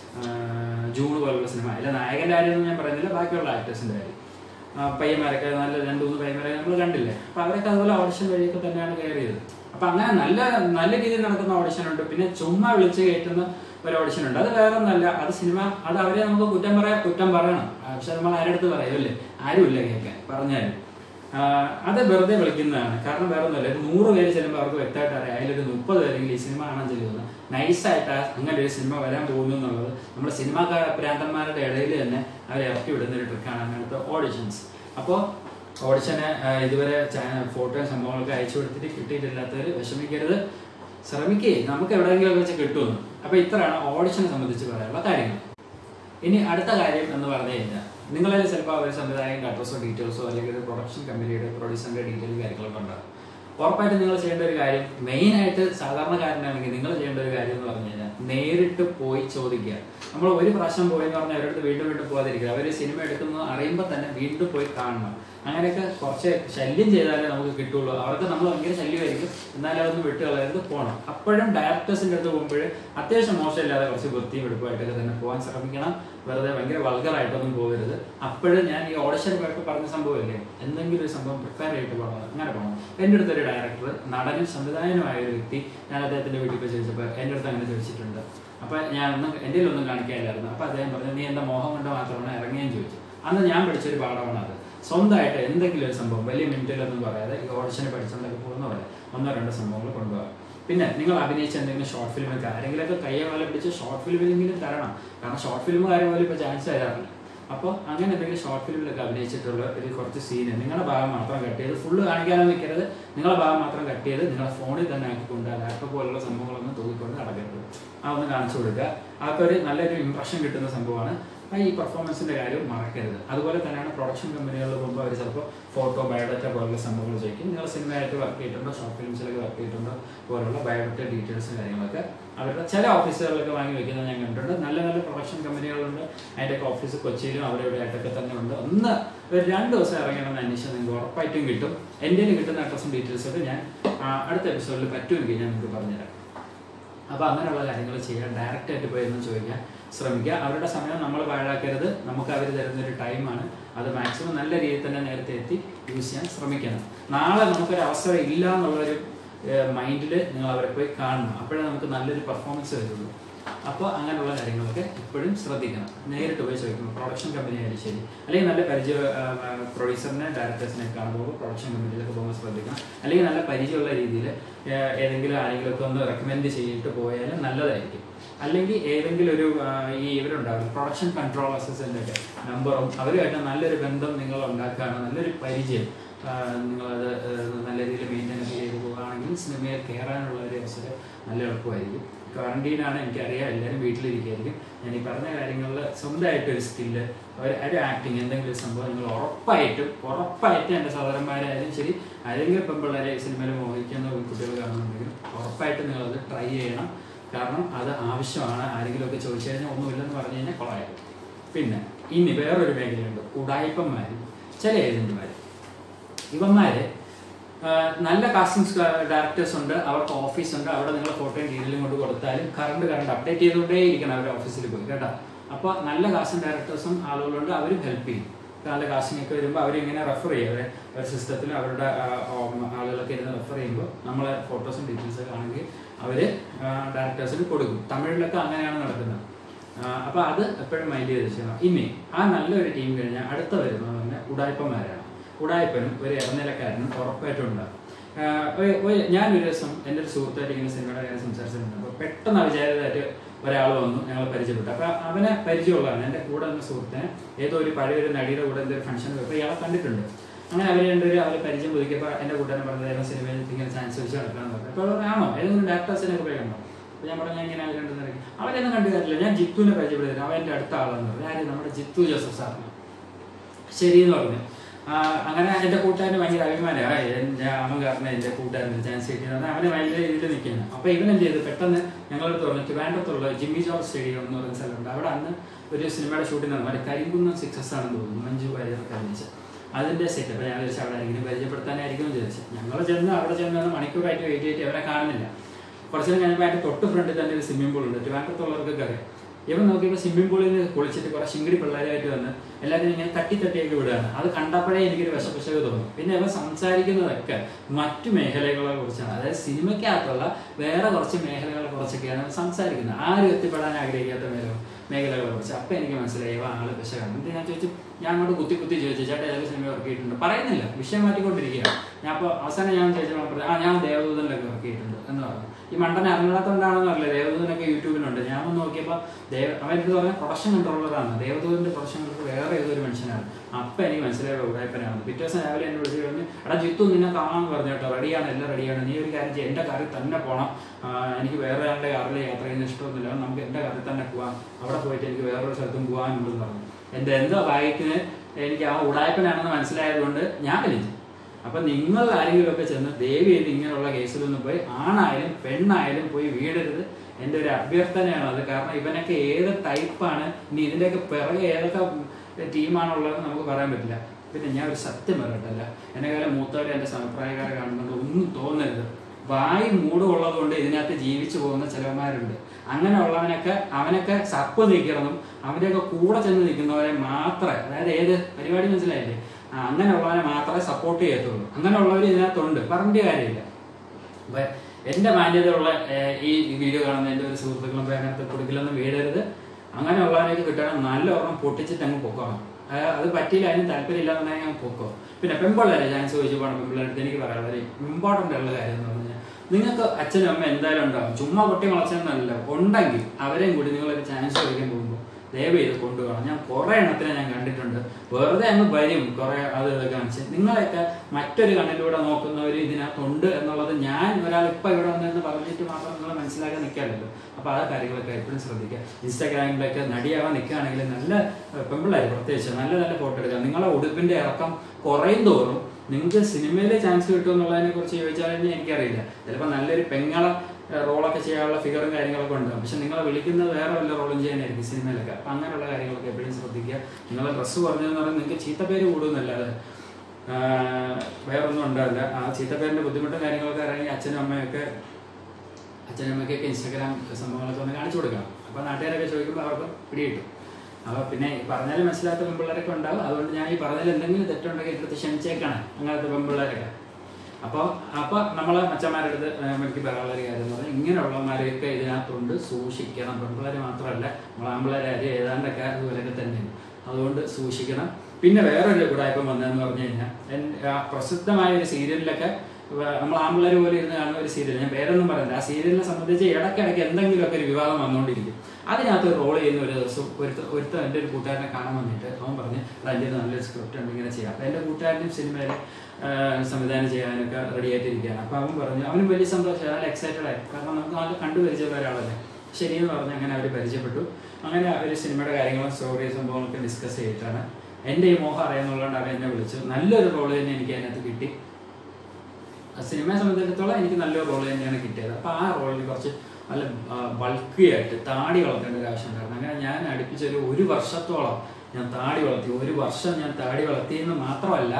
ജൂൺ പോലുള്ള സിനിമ അതിലെ നായകൻ്റെ കാര്യമൊന്നും ഞാൻ പറയുന്നില്ല ബാക്കിയുള്ള ആക്ടേഴ്സിൻ്റെ കാര്യം ആ, പയ്യന്മാരൊക്കെ നല്ല രണ്ട് മൂന്ന് പയ്യന്മാരെ നമ്മൾ കണ്ടില്ലേ അപ്പൊ അവരൊക്കെ അതുപോലെ ഓഡിഷൻ വഴിയൊക്കെ തന്നെയാണ് കയറിയത് അപ്പൊ അങ്ങനെ നല്ല നല്ല രീതിയിൽ നടക്കുന്ന ഓഡിഷൻ ഉണ്ട് പിന്നെ ചുമ്മാ വിളിച്ച് കയറ്റുന്ന ഒരു ഓഡിഷൻ ഉണ്ട് അത് വേറെ ഒന്നല്ല അത് സിനിമ അത് അവരെ നമുക്ക് കുറ്റം പറയാം കുറ്റം പറയണം ആ, പക്ഷെ നമ്മൾ ആരടുത്ത് പറയുമല്ലേ ആരുമില്ല കേൾക്കാൻ പറഞ്ഞാലും ആ, അത് വെറുതെ വിളിക്കുന്നതാണ് കാരണം വേറെ ഒന്നുമല്ല ഒരു നൂറ് പേര് ചെല്ലുമ്പോൾ അവർക്ക് വ്യക്തമായിട്ട് അറിയാം അതിലൊരു മുപ്പത് പേരെങ്കിലും ഈ സിനിമ കാണാൻ ചെല്ലുന്നത് നൈസായിട്ട് അങ്ങനെ ഒരു സിനിമ വരാൻ പോകുന്നു എന്നുള്ളത് നമ്മുടെ സിനിമാക്കാർ പ്രാന്തന്മാരുടെ ഇടയിൽ തന്നെ അവരെ ഇറക്കി വിടുന്ന ഒരു ട്രിക്കാണ് അങ്ങനത്തെ ഓഡിഷൻസ് അപ്പോൾ ഓഡിഷന് ഇതുവരെ ഫോട്ടോയും സംഭവങ്ങളൊക്കെ അയച്ചു കൊടുത്തിട്ട് കിട്ടിയിട്ടില്ലാത്തവർ വിഷമിക്കരുത് ശ്രമിക്കേ നമുക്ക് എവിടെയെങ്കിലും വെച്ച് കിട്ടുമെന്ന് അപ്പോൾ ഇത്രയാണ് ഓഡിഷനെ സംബന്ധിച്ച് പറയാനുള്ള കാര്യങ്ങൾ ഇനി അടുത്ത കാര്യം എന്ന് പറഞ്ഞു കഴിഞ്ഞാൽ നിങ്ങളിൽ ചിലപ്പോൾ ഒരു സംവിധായകൻ്റെ അഡ്രസ്സോ ഡീറ്റെയിൽസോ അല്ലെങ്കിൽ ഒരു പ്രൊഡക്ഷൻ കമ്പനിയുടെ പ്രൊഡ്യൂസറിന്റെ ഡീറ്റെയിൽ കാര്യങ്ങളൊക്കെ ഉണ്ടാകും ഉറപ്പായിട്ടും നിങ്ങൾ ചെയ്യേണ്ട ഒരു കാര്യം മെയിൻ ആയിട്ട് സാധാരണക്കാരനാണെങ്കിൽ നിങ്ങൾ ചെയ്യേണ്ട ഒരു കാര്യം എന്ന് പറഞ്ഞു കഴിഞ്ഞാൽ നേരിട്ട് പോയി ചോദിക്കുക നമ്മൾ ഒരു പ്രാവശ്യം പോയി എന്ന് പറഞ്ഞാൽ അവരുടെ വീണ്ടും വീണ്ടും പോകാതിരിക്കുക അവർ സിനിമ എടുക്കുന്നത് അറിയുമ്പോൾ തന്നെ വീണ്ടും പോയി കാണണം അങ്ങനെയൊക്കെ കുറച്ച് ശല്യം ചെയ്താലേ നമുക്ക് കിട്ടുള്ളൂ അവർക്ക് നമ്മൾ ഭയങ്കര ശല്യമായിരിക്കും എന്നാലും അതൊന്നും വിട്ടുകളയരുത് പോകണം അപ്പോഴും ഡയറക്ടേഴ്സിൻ്റെ അടുത്ത് പോകുമ്പോൾ അത്യാവശ്യം മോശമില്ലാതെ കുറച്ച് വൃത്തിയും വെടുപ്പായിട്ടൊക്കെ തന്നെ പോകാൻ ശ്രമിക്കണം വെറുതെ ഭയങ്കര വൾഗറായിട്ടൊന്നും പോകരുത് അപ്പോഴും ഞാൻ ഈ ഓഡിഷൻ പോയപ്പോൾ പറഞ്ഞ സംഭവമില്ലേ എന്തെങ്കിലും ഒരു സംഭവം പ്രിപ്പയർ ചെയ്തിട്ട് പോകണം അങ്ങനെ പോകണം എൻ്റെ അടുത്തൊരു ഡയറക്ടർ നടനും സംവിധായകനുമായ ഒരു വ്യക്തി ഞാൻ അദ്ദേഹത്തിന്റെ വീട്ടിൽ പോയി ചോദിച്ചപ്പോൾ എൻ്റെ അടുത്ത് അങ്ങനെ ചോദിച്ചിട്ടുണ്ട് അപ്പൊ ഞാൻ ഒന്നും എൻ്റെ ഒന്നും കാണിക്കാനില്ലായിരുന്നു അപ്പൊ അദ്ദേഹം പറഞ്ഞു നീ എന്താ മോഹം കൊണ്ട് മാത്രമാണ് ഇറങ്ങിയെന്ന് ചോദിച്ചു അന്ന് ഞാൻ പഠിച്ചൊരു പാഠമാണ് അത് സ്വന്തമായിട്ട് എന്തെങ്കിലും ഒരു സംഭവം വലിയ മിനിറ്റിലൊന്നും പറയാതെ ഈ ഓഡിഷന് പഠിച്ചുകൊണ്ടൊക്കെ പോകുന്ന പോലെ ഒന്നോ രണ്ടോ സംഭവങ്ങൾ കൊണ്ടുപോകാം പിന്നെ നിങ്ങൾ അഭിനയിച്ച എന്തെങ്കിലും ഷോർട്ട് ഫിലിമൊക്കെ ആരെങ്കിലുമൊക്കെ കയ്യെ പോലെ പിടിച്ച് ഷോർട്ട് ഫിലിമിലെങ്കിലും തരണം കാരണം ഷോർട്ട് ഫിലിം കാര്യം പോലും ഇപ്പോൾ ചാൻസ് തരാറില്ല അപ്പോൾ അങ്ങനെ എന്തെങ്കിലും ഷോർട്ട് ഫിലിമിലൊക്കെ അഭിനയിച്ചിട്ടുള്ള ഒരു കുറച്ച് സീന് നിങ്ങളുടെ ഭാഗം മാത്രം കട്ട് ചെയ്ത് ഫുള്ള് കാണിക്കാനോ നിൽക്കരുത് നിങ്ങളുടെ ഭാഗം മാത്രം കട്ട് ചെയ്ത് നിങ്ങളുടെ ഫോണിൽ തന്നെ ആക്കിക്കൊണ്ട് ലാപ്ടോപ്പ് പോലുള്ള സംഭവങ്ങളൊന്നും തൂക്കിക്കൊണ്ട് നടക്കരുത് ആ ഒന്ന് കാണിച്ചു കൊടുക്കുക അതൊക്കെ ഒരു നല്ലൊരു ഇംപ്രഷൻ കിട്ടുന്ന സംഭവമാണ് ആ ഈ പെർഫോമൻസിന്റെ കാര്യം മറക്കരുത് അതുപോലെ തന്നെയാണ് പ്രൊഡക്ഷൻ കമ്പനികളിൽ പോകുമ്പോൾ അവർ ചിലപ്പോൾ ഫോട്ടോ ബയോഡാറ്റ പോലുള്ള സംഭവങ്ങൾ ചോദിക്കും നിങ്ങൾ സിനിമയായിട്ട് വർക്ക് ചെയ്തിട്ടുണ്ടോ ഷോർട്ട് ഫിലിംസിലൊക്കെ വർക്ക് ചെയ്തിട്ടുണ്ടോ പോലുള്ള ബയോഡാറ്റ ഡീറ്റെയിൽസും കാര്യങ്ങളൊക്കെ അവരുടെ ചില ഓഫീസുകളിലൊക്കെ വാങ്ങി വെക്കുന്നത് ഞാൻ കണ്ടിട്ടുണ്ട് നല്ല നല്ല പ്രൊഡക്ഷൻ കമ്പനികളുണ്ട് അതിൻ്റെയൊക്കെ ഓഫീസ് കൊച്ചിയിലും അവിടെ ഇവിടെ ആയിട്ടൊക്കെ തന്നെ ഉണ്ട് ഒന്ന് ഒരു രണ്ട് ദിവസം ഇറങ്ങണമെന്ന് അന്വേഷിച്ചാൽ നിങ്ങൾക്ക് ഉറപ്പായിട്ടും കിട്ടും എൻ്റെ കിട്ടുന്ന അഡ്രസ്സും ഡീറ്റെയിൽസൊക്കെ ഞാൻ ആ, അടുത്ത എപ്പിസോഡിൽ പറ്റുമെങ്കിൽ ഞാൻ നിങ്ങൾക്ക് പറഞ്ഞുതരാം അപ്പോൾ അങ്ങനെയുള്ള കാര്യങ്ങൾ ചെയ്യാൻ ഡയറക്റ്റ് ആയിട്ട് പോയി എന്ന് ചോദിക്കാൻ ശ്രമിക്കുക അവരുടെ സമയം നമ്മൾ പാഴാക്കരുത് നമുക്ക് അവർ തരുന്ന ഒരു ടൈമാണ് അത് മാക്സിമം നല്ല രീതിയിൽ തന്നെ നേരത്തെ എത്തി യൂസ് ചെയ്യാൻ ശ്രമിക്കണം നാളെ നമുക്കൊരു അവസരം ഇല്ല എന്നുള്ളൊരു മൈൻഡിൽ നിങ്ങൾ അവരെ പോയി കാണണം അപ്പോഴേ നമുക്ക് നല്ലൊരു പെർഫോമൻസ് വരുള്ളൂ അപ്പോൾ അങ്ങനെയുള്ള കാര്യങ്ങളൊക്കെ ഇപ്പോഴും ശ്രദ്ധിക്കണം നേരിട്ട് പോയി ചോദിക്കണം പ്രൊഡക്ഷൻ കമ്പനി ആയാലും ശരി അല്ലെങ്കിൽ നല്ല പരിചയ പ്രൊഡ്യൂസറിനെ ഡയറക്ടേഴ്സിനെ കാണുമ്പോൾ പ്രൊഡക്ഷൻ കമ്പനിയിലൊക്കെ പോകുമ്പോൾ ശ്രദ്ധിക്കണം അല്ലെങ്കിൽ നല്ല പരിചയമുള്ള രീതിയിൽ ഏതെങ്കിലും ആരെങ്കിലും ഒക്കെ ഒന്ന് റെക്കമെൻഡ് ചെയ്തിട്ട് പോയാലും നല്ലതായിരിക്കും അല്ലെങ്കിൽ ഏതെങ്കിലും ഒരു ആ, ഈ ഇവരുണ്ടാവും പ്രൊഡക്ഷൻ കൺട്രോൾ അസിസ്റ്റൻ്റ് ഒക്കെ നമ്പറും അവരുമായിട്ട് നല്ലൊരു ബന്ധം നിങ്ങൾ ഉണ്ടാക്കുകയാണ് നല്ലൊരു പരിചയം ആ, നിങ്ങളത് ആ, നല്ല രീതിയിൽ മെയിൻറ്റെയിൻ ചെയ്ത് പോവുകയാണെങ്കിൽ സിനിമയിൽ കയറാനുള്ള ഒരു അവസരം നല്ല എളുപ്പമായിരിക്കും ക്വാറന്റീനാണ് എനിക്കറിയാം എല്ലാവരും വീട്ടിലിരിക്കുകയായിരിക്കും ഞാൻ ഈ പറഞ്ഞ കാര്യങ്ങളിൽ സ്വന്തമായിട്ട് ഒരു സ്കില്ല് ഒരു ഒരു ആക്ടിങ് എന്തെങ്കിലും ഒരു സംഭവം നിങ്ങൾ ഉറപ്പായിട്ടും ഉറപ്പായിട്ടും എൻ്റെ സഹോദരന്മാരായാലും ശരി ആരെങ്കിലും പെൺപിള്ളേരെ സിനിമയിൽ മോഹിക്കുന്ന കുട്ടികൾ കാണുന്നുണ്ടെങ്കിൽ ഉറപ്പായിട്ടും നിങ്ങളത് ട്രൈ ചെയ്യണം കാരണം അത് ആവശ്യമാണ് ആരെങ്കിലുമൊക്കെ ചോദിച്ചു കഴിഞ്ഞാൽ ഒന്നുമില്ലെന്ന് പറഞ്ഞു കഴിഞ്ഞാൽ കൊളായത് പിന്നെ ഇനി വേറൊരു മേഖലയുണ്ട് ഉടായ്പന്മാർ ചില ഏജന്റുമാർ ഇവന്മാര് ആ, നല്ല കാസ്റ്റിംഗ് ഡയറക്ടേഴ്സ് ഉണ്ട് അവർക്ക് ഓഫീസ് ഉണ്ട് അവിടെ നിങ്ങൾ ഫോട്ടോയും ഡീറ്റെയിലും കൊണ്ട് കൊടുത്താലും കറണ്ട് കറണ്ട് അപ്ഡേറ്റ് ചെയ്തുകൊണ്ടേ ഇരിക്കണം അവരുടെ ഓഫീസിൽ പോയി കേട്ടോ അപ്പോൾ നല്ല കാസ്റ്റിംഗ് ഡയറക്ടേഴ്സും ആളുകളുണ്ട് അവരും ഹെൽപ്പ് ചെയ്യും നല്ല കാസ്റ്റിംഗ് ഒക്കെ വരുമ്പോൾ അവരിങ്ങനെ റെഫർ ചെയ്യും അവരെ ഒരു സിസ്റ്റത്തിൽ അവരുടെ ആ, ഓ- ആളുകളൊക്കെ ഇരുന്ന് റെഫർ ചെയ്യുമ്പോൾ നമ്മളെ ഫോട്ടോസും ഡീറ്റെയിൽസ് ഒക്കെ ആണെങ്കിൽ അവർ ഡയറക്ടേഴ്സിന് കൊടുക്കും തമിഴിലൊക്കെ അങ്ങനെയാണ് നടക്കുന്നത് അപ്പോൾ അത് എപ്പോഴും മൈൻഡ് ചെയ്ത് ചെയ്യണം ഇനി ആ നല്ലൊരു ടീം കഴിഞ്ഞാൽ അടുത്ത വരുന്നത് തന്നെ ഉടായ്പന്മാരാണ് ഉടായ്പനും ഒരു ഇറനിലക്കാരനും ഉറപ്പായിട്ടും ഉണ്ടാകും ആഹ് ഒരു- ഒരു- ഞാനൊരു ദിവസം എൻ്റെ ഒരു സുഹൃത്തായിട്ട് ഇങ്ങനെ സിനിമയുടെ കാര്യം സംസാരിച്ചിട്ടുണ്ട് അപ്പോൾ പെട്ടെന്ന് അവിചാരിതമായിട്ട് ഒരാൾ വന്നു ഞങ്ങൾ പരിചയപ്പെട്ടു അപ്പോൾ അവനെ പരിചയമുള്ളതാണ് എൻ്റെ കൂടെ വന്ന സുഹൃത്തിനെ ഏതോ ഒരു പഴയ ഒരു നടിയുടെ കൂടെ എന്തൊരു ഫംഗ്ഷൻ പോയപ്പോൾ ഇയാളെ കണ്ടിട്ടുണ്ട് അങ്ങനെ അവർ രണ്ടുപേരും അവരെ പരിചയം പുതുക്കിയപ്പോൾ എൻ്റെ കൂട്ടുകാരൻ പറഞ്ഞത് ഏതോ സിനിമയിൽ ഇങ്ങനെ ചാൻസ് വെച്ച് നടക്കാമെന്ന് പറഞ്ഞു അപ്പോൾ അവർ ആണോ ഏതെങ്കിലും ഡയറക്ടേഴ്സിനെ പോയി കണ്ടോ അപ്പോൾ ഞാൻ പറഞ്ഞു ഇങ്ങനെ അവർ രണ്ടു നിരക്കി അവരൊന്നും കണ്ടു കാര്യമില്ല ഞാൻ ജിത്തുവിനെ പരിചയപ്പെടുത്തില്ല അവൻ എൻ്റെ അടുത്ത ആളാന്ന് പറഞ്ഞു ആര് നമ്മുടെ ജിത്തു ജോസഫ് സാറിന് ശരി എന്ന് പറഞ്ഞു ആ, അങ്ങനെ എൻ്റെ കൂട്ടുകാരന് ഭയങ്കര അഭിമാനമായി ഞാൻ അവൻ കാരണം എൻ്റെ കൂട്ടുകാരന് ചാൻസ് കിട്ടിയത് അവന് ഭയങ്കര ഇതിൽ നിൽക്കുന്നു അപ്പോൾ ഇവൻ എന്ത് ചെയ്തു പെട്ടെന്ന് ഞങ്ങളടുത്ത് പറഞ്ഞു ട്രിവാൻഡ്രത്തുള്ള ജിമ്മി ജോർജ് സ്റ്റേഡിയം എന്ന് പറയുന്ന സ്ഥലമുണ്ട് അവിടെ അന്ന് ഒരു സിനിമയുടെ ഷൂട്ടിംഗ് നടന്നു മറ്റേ കരിങ്കുന്നം സിക്സസ് ആണെന്ന് തോന്നുന്നു മഞ്ജു വാര്യർ കഴിഞ്ഞ അതിന്റെ സെറ്റ് അപ്പോൾ ഞാൻ വിളിച്ചു അവിടെ ആരെങ്കിലും പരിചയപ്പെടുത്താനായിരിക്കും വിചാരിച്ചു ഞങ്ങൾ ചെന്ന് അവിടെ ചെന്ന് മണിക്കൂറായിട്ട് വെയിറ്റ് ചെയ്തിട്ട് അവരെ കാണുന്നില്ല കുറച്ചു നേരം കഴിഞ്ഞപ്പോൾ അതിന്റെ തൊട്ട് ഫ്രണ്ടിൽ തന്നെ ഒരു സ്വിമ്മിംഗ് പൂൾ ഉണ്ട് ട്രിവാൻഡ്രത്തുള്ളവർക്കൊക്കെ അറിയാം ഇവൻ നോക്കിയപ്പോൾ സ്വിമ്മിംഗ് പൂളിൽ നിന്ന് കുളിച്ചിട്ട് കുറെ ശിങ്കിടി പിള്ളേരായിട്ട് വന്ന് എല്ലാവരും ഇങ്ങനെ തട്ടി തട്ടിയൊക്കെ വിടുകയാണ് അത് കണ്ടപ്പോഴേ എനിക്കൊരു വിശപ്പശക തോന്നും പിന്നെ ഇവൻ സംസാരിക്കുന്നതൊക്കെ മറ്റു മേഖലകളെ കുറിച്ചാണ് അതായത് സിനിമയ്ക്കകത്തുള്ള വേറെ കുറച്ച് മേഖലകളെ കുറിച്ചൊക്കെയാണ് അവൻ സംസാരിക്കുന്നത് ആരും എത്തിപ്പെടാൻ ആഗ്രഹിക്കാത്ത മേഖല മേഖലകളെ കുറിച്ച് അപ്പം എനിക്ക് മനസ്സിലായി ഇവ ആള് വിശകാണ് എന്നിട്ട് ഞാൻ ചോദിച്ചു ഞാൻ അങ്ങോട്ട് കുത്തി കുത്തി ചോദിച്ചു ചേട്ടാ ഏതൊക്കെ സിനിമ വർക്ക് ചെയ്തിട്ടുണ്ട് പറയുന്നില്ല വിഷയം മാറ്റിക്കൊണ്ടിരിക്കുകയാണ് ഞാൻ അപ്പോൾ അവസാനം ഞാൻ ചോദിച്ചപ്പോൾ പറഞ്ഞു ആ ഞാൻ ദേവദൂതനിലൊക്കെ വർക്ക് ചെയ്തിട്ടുണ്ട് എന്ന് പറഞ്ഞു ഈ മണ്ടനെ അറിഞ്ഞാത്തോണ്ടാണെന്ന് അറിയില്ല ദേവദൂതനൊക്കെ യൂട്യൂബിലുണ്ട് ഞാൻ ഒന്ന് നോക്കിയപ്പോൾ ദേവ അവൻ ഇത് പറഞ്ഞ പ്രൊഡക്ഷൻ കൺട്രോളറാണ് ദേവദൂതന്റെ പ്രൊഡക്ഷൻ കൺട്രോളർ വേറെ ഏതൊരു മനുഷ്യനാണ് അപ്പം എനിക്ക് മനസ്സിലായ ഉടായ്പനാണ് പിറ്റേ ദിവസം രാവിലെ എന്നെ വിളിച്ചു പറഞ്ഞു എടാ ജിത്തു നിന്നെ കാണാമെന്ന് പറഞ്ഞു കേട്ടോ റെഡിയാണ് എല്ലാം റെഡിയാണ് നീ ഒരു കാര്യം ചെയ്യും എൻ്റെ കാറിൽ തന്നെ പോകണം ആ, എനിക്ക് വേറെ ആളുടെ കാറിൽ യാത്ര ചെയ്യുന്ന ഇഷ്ടമൊന്നുമില്ല നമുക്ക് എൻ്റെ കാറിൽ തന്നെ പോവാം അവിടെ പോയിട്ട് എനിക്ക് വേറൊരു സ്ഥലത്തും പോകാനുണ്ടെന്ന് പറഞ്ഞു എൻ്റെ എന്തോ ഭാഗ്യത്തിന് എനിക്ക് ആ ഉടായ്പനാണെന്ന് മനസ്സിലായതുകൊണ്ട് ഞാൻ വിളിച്ചു അപ്പൊ നിങ്ങൾ ആരെങ്കിലും ഒക്കെ ചെന്ന് ദേവി ചെയ്ത് ഇങ്ങനെയുള്ള കേസിലൊന്നും പോയി ആണായാലും പെണ്ണായാലും പോയി വീടരുത് എൻ്റെ ഒരു അഭ്യർത്ഥനയാണ് അത് കാരണം ഇവനൊക്കെ ഏത് ടൈപ്പാണ് ഇനി ഇതിൻ്റെയൊക്കെ പിറകെ ഏതൊക്കെ ടീമാണുള്ളതെന്ന് നമുക്ക് പറയാൻ പറ്റില്ല പിന്നെ ഞാൻ ഒരു സത്യം പറയട്ടല്ല എന്നെ കാലം മൂത്തവരെ എൻ്റെ സമപ്രായക്കാരെ കാണുന്നത് ഒന്നും തോന്നരുത് വായി മൂടുള്ളത് കൊണ്ട് ഇതിനകത്ത് ജീവിച്ചു പോകുന്ന ചിലവന്മാരുണ്ട് അങ്ങനെയുള്ളവനൊക്കെ അവനൊക്കെ സപ്പ് നീക്കണമെന്നും അവൻ്റെയൊക്കെ കൂടെ ചെന്ന് നിൽക്കുന്നവരെ മാത്രമേ അതായത് ഏത് പരിപാടി മനസ്സിലായില്ലേ ആ, അങ്ങനെയുള്ളവനെ മാത്രമേ സപ്പോർട്ട് ചെയ്യത്തുള്ളൂ അങ്ങനെയുള്ളവർ ഇതിനകത്തുണ്ട് പറഞ്ഞ കാര്യമില്ല അപ്പൊ എന്റെ മാന്യതയുള്ള ഏഹ്, ഈ വീഡിയോ കാണുന്ന എന്റെ ഒരു സുഹൃത്തുക്കളും പോയി അങ്ങനത്തെ കൊടുക്കില്ലെന്ന് വീടരുത് അങ്ങനെയുള്ളവനൊക്കെ കിട്ടണം നല്ല ഒരെണ്ണം പൊട്ടിച്ചിട്ട് അങ്ങ് പൊക്കോണം അതായത് അത് പറ്റിയില്ല അതിന് താല്പര്യം ഇല്ലാന്നുണ്ടെങ്കിൽ അങ്ങ് പൊക്കോ പിന്നെ പെമ്പിള്ളേരെ ചാൻസ് ചോദിച്ചു പോകണം പെമ്പിള്ളേരുടെ എനിക്ക് പറയാനുള്ളത് ഇമ്പോർട്ടൻ്റ് ഉള്ള കാര്യം എന്ന് പറഞ്ഞാൽ നിങ്ങൾക്ക് അച്ഛനും അമ്മ എന്തായാലും ഉണ്ടാവും ചുമ്മാ പൊട്ടി മുളച്ചെന്നല്ല ഉണ്ടെങ്കിൽ അവരെയും കൂടി നിങ്ങളൊരു ചാൻസ് ചോദിക്കാൻ പോകുമ്പോൾ ദയവ് ചെയ്ത് കൊണ്ടുപോകണം ഞാൻ കുറെ എണ്ണത്തിനെ ഞാൻ കണ്ടിട്ടുണ്ട് വെറുതെ അങ്ങ് വരും കുറെ അത് ഇതൊക്കെ കാണിച്ച് നിങ്ങളെയൊക്കെ മറ്റൊരു കണ്ണിലൂടെ നോക്കുന്നവർ ഇതിനകത്തുണ്ട് എന്നുള്ളത് ഞാൻ ഒരാൾ ഇപ്പൊ ഇവിടെ വന്നെന്ന് പറഞ്ഞിട്ട് മാത്രം നിങ്ങൾ മനസ്സിലാക്കാൻ നിൽക്കാമല്ലോ അപ്പൊ ആ കാര്യങ്ങളൊക്കെ എപ്പോഴും ശ്രദ്ധിക്കുക ഇൻസ്റ്റാഗ്രാമിലൊക്കെ നടിയാവാൻ നിൽക്കുകയാണെങ്കിൽ നല്ല പെമ്പിള്ളേർ പ്രത്യേകിച്ച് നല്ല നല്ല ഫോട്ടോ എടുക്കുക നിങ്ങളെ ഉടുപ്പിന്റെ ഇറക്കം കുറയും തോറും നിങ്ങൾക്ക് സിനിമയിലെ ചാൻസ് കിട്ടും എന്നുള്ളതിനെ കുറിച്ച് ചോദിച്ചാൽ എനിക്കറിയില്ല ചിലപ്പോൾ നല്ലൊരു പെങ്ങളെ റോളൊക്കെ ചെയ്യാനുള്ള ഫിഗറും കാര്യങ്ങളൊക്കെ ഉണ്ടാകും പക്ഷെ നിങ്ങളെ വിളിക്കുന്നത് വേറെ വല്ല റോളും ചെയ്യാനായിരിക്കും സിനിമയിലൊക്കെ അപ്പം അങ്ങനെയുള്ള കാര്യങ്ങളൊക്കെ എപ്പോഴും ശ്രദ്ധിക്കുക നിങ്ങളെ ഡ്രസ്സ് പറഞ്ഞതെന്ന് പറഞ്ഞാൽ നിങ്ങൾക്ക് ചീത്തപ്പേര് കൂടുന്നല്ലാതെ വേറൊന്നും ഉണ്ടാവില്ല ആ ചീത്തപ്പേരിന്റെ ബുദ്ധിമുട്ടും കാര്യങ്ങളൊക്കെ അറിയാമെങ്കിൽ അച്ഛനും അമ്മയൊക്കെ അച്ഛനമ്മയ്ക്കൊക്കെ ഇൻസ്റ്റാഗ്രാം സംഭവങ്ങളൊക്കെ ഒന്ന് കാണിച്ചു കൊടുക്കണം അപ്പോൾ നാട്ടുകാരൊക്കെ ചോദിക്കുമ്പോൾ അവർക്ക് പിടികിട്ടും അപ്പോൾ പിന്നെ പറഞ്ഞാലും മനസ്സിലാത്ത പെൺപിള്ളേരൊക്കെ ഉണ്ടാവും അതുകൊണ്ട് ഞാൻ ഈ പറഞ്ഞതിൽ എന്തെങ്കിലും തെറ്റുണ്ടെങ്കിൽ എടുത്ത് ക്ഷമിച്ചേക്കാണ് അങ്ങനത്തെ പെൺപിള്ളേരൊക്കെ അപ്പോൾ അപ്പോൾ നമ്മളെ മച്ചന്മാരുടെ അടുത്ത് ഏഹ് എനിക്ക് പറയാനുള്ള ഒരു കാര്യം എന്ന് പറഞ്ഞാൽ ഇങ്ങനെയുള്ളവന്മാരെയൊക്കെ ഇതിനകത്തുണ്ട് സൂക്ഷിക്കണം പെൺപിള്ളേർ മാത്രമല്ല നമ്മൾ ആമ്പിള്ളേരെ ആരും ഏതാണ്ടൊക്കെ അതുപോലെയൊക്കെ തന്നെയാണ് അതുകൊണ്ട് സൂക്ഷിക്കണം പിന്നെ വേറൊരു ഉടായ്പം വന്നതെന്ന് പറഞ്ഞു കഴിഞ്ഞാൽ എൻ- ആ പ്രസിദ്ധമായ ഒരു സീരിയലിലൊക്കെ വ- നമ്മൾ ആമ്പിള്ളേർ പോലെ ഇരുന്ന് കാണുന്ന ഒരു സീരിയൽ ഞാൻ പേരൊന്നും പറയുന്നില്ല ആ സീരിയലിനെ സംബന്ധിച്ച് ഇടയ്ക്കിടയ്ക്ക് എന്തെങ്കിലുമൊക്കെ ഒരു വിവാദം വന്നുകൊണ്ടിരിക്കും അതിനകത്ത് റോൾ ചെയ്യുന്ന ഒരു ദിവസം ഒരുത്ത ഒരുത്ത എൻ്റെ ഒരു കൂട്ടുകാരനെ കാണാൻ വന്നിട്ട് അവൻ പറഞ്ഞ് അതിൻ്റെ നല്ലൊരു സ്ക്രിപ്റ്റ് ഉണ്ട് ഇങ്ങനെ ചെയ്യാം അപ്പം എൻ്റെ കൂട്ടുകാരനും സിനിമയിൽ സംവിധാനം ചെയ്യാനൊക്കെ റെഡി ആയിട്ടിരിക്കുകയാണ് അപ്പം അവൻ പറഞ്ഞു അവനും വലിയ സന്തോഷം നല്ല എക്സൈറ്റഡ് ആയി കാരണം നമുക്ക് നല്ല കണ്ടു പരിചയമുള്ള ഒരാളല്ലേ ശരിയെന്ന് പറഞ്ഞ് അങ്ങനെ അവർ പരിചയപ്പെട്ടു അങ്ങനെ അവർ സിനിമയുടെ കാര്യങ്ങളും സ്റ്റോറി സംഭവങ്ങളൊക്കെ ഡിസ്കസ് ചെയ്തിട്ടാണ് എൻ്റെ ഈ മോഹം അറിയാന്നുള്ളതുകൊണ്ട് അവൻ എന്നെ വിളിച്ചു നല്ലൊരു റോള് തന്നെ എനിക്ക് അതിനകത്ത് കിട്ടി ആ സിനിമയെ സംബന്ധിച്ചിടത്തോളം എനിക്ക് നല്ലൊരു റോൾ തന്നെയാണ് കിട്ടിയത് അപ്പോൾ ആ റോളിൽ കുറച്ച് നല്ല ബൾക്കി ആയിട്ട് താടി വളർത്തേണ്ട ഒരു ആവശ്യം ഉണ്ടായിരുന്നു അങ്ങനെ ഞാൻ അടുപ്പിച്ചൊരു ഒരു വർഷത്തോളം ഞാൻ താടി വളർത്തി ഒരു വർഷം ഞാൻ താടി വളർത്തിയെന്ന് മാത്രമല്ല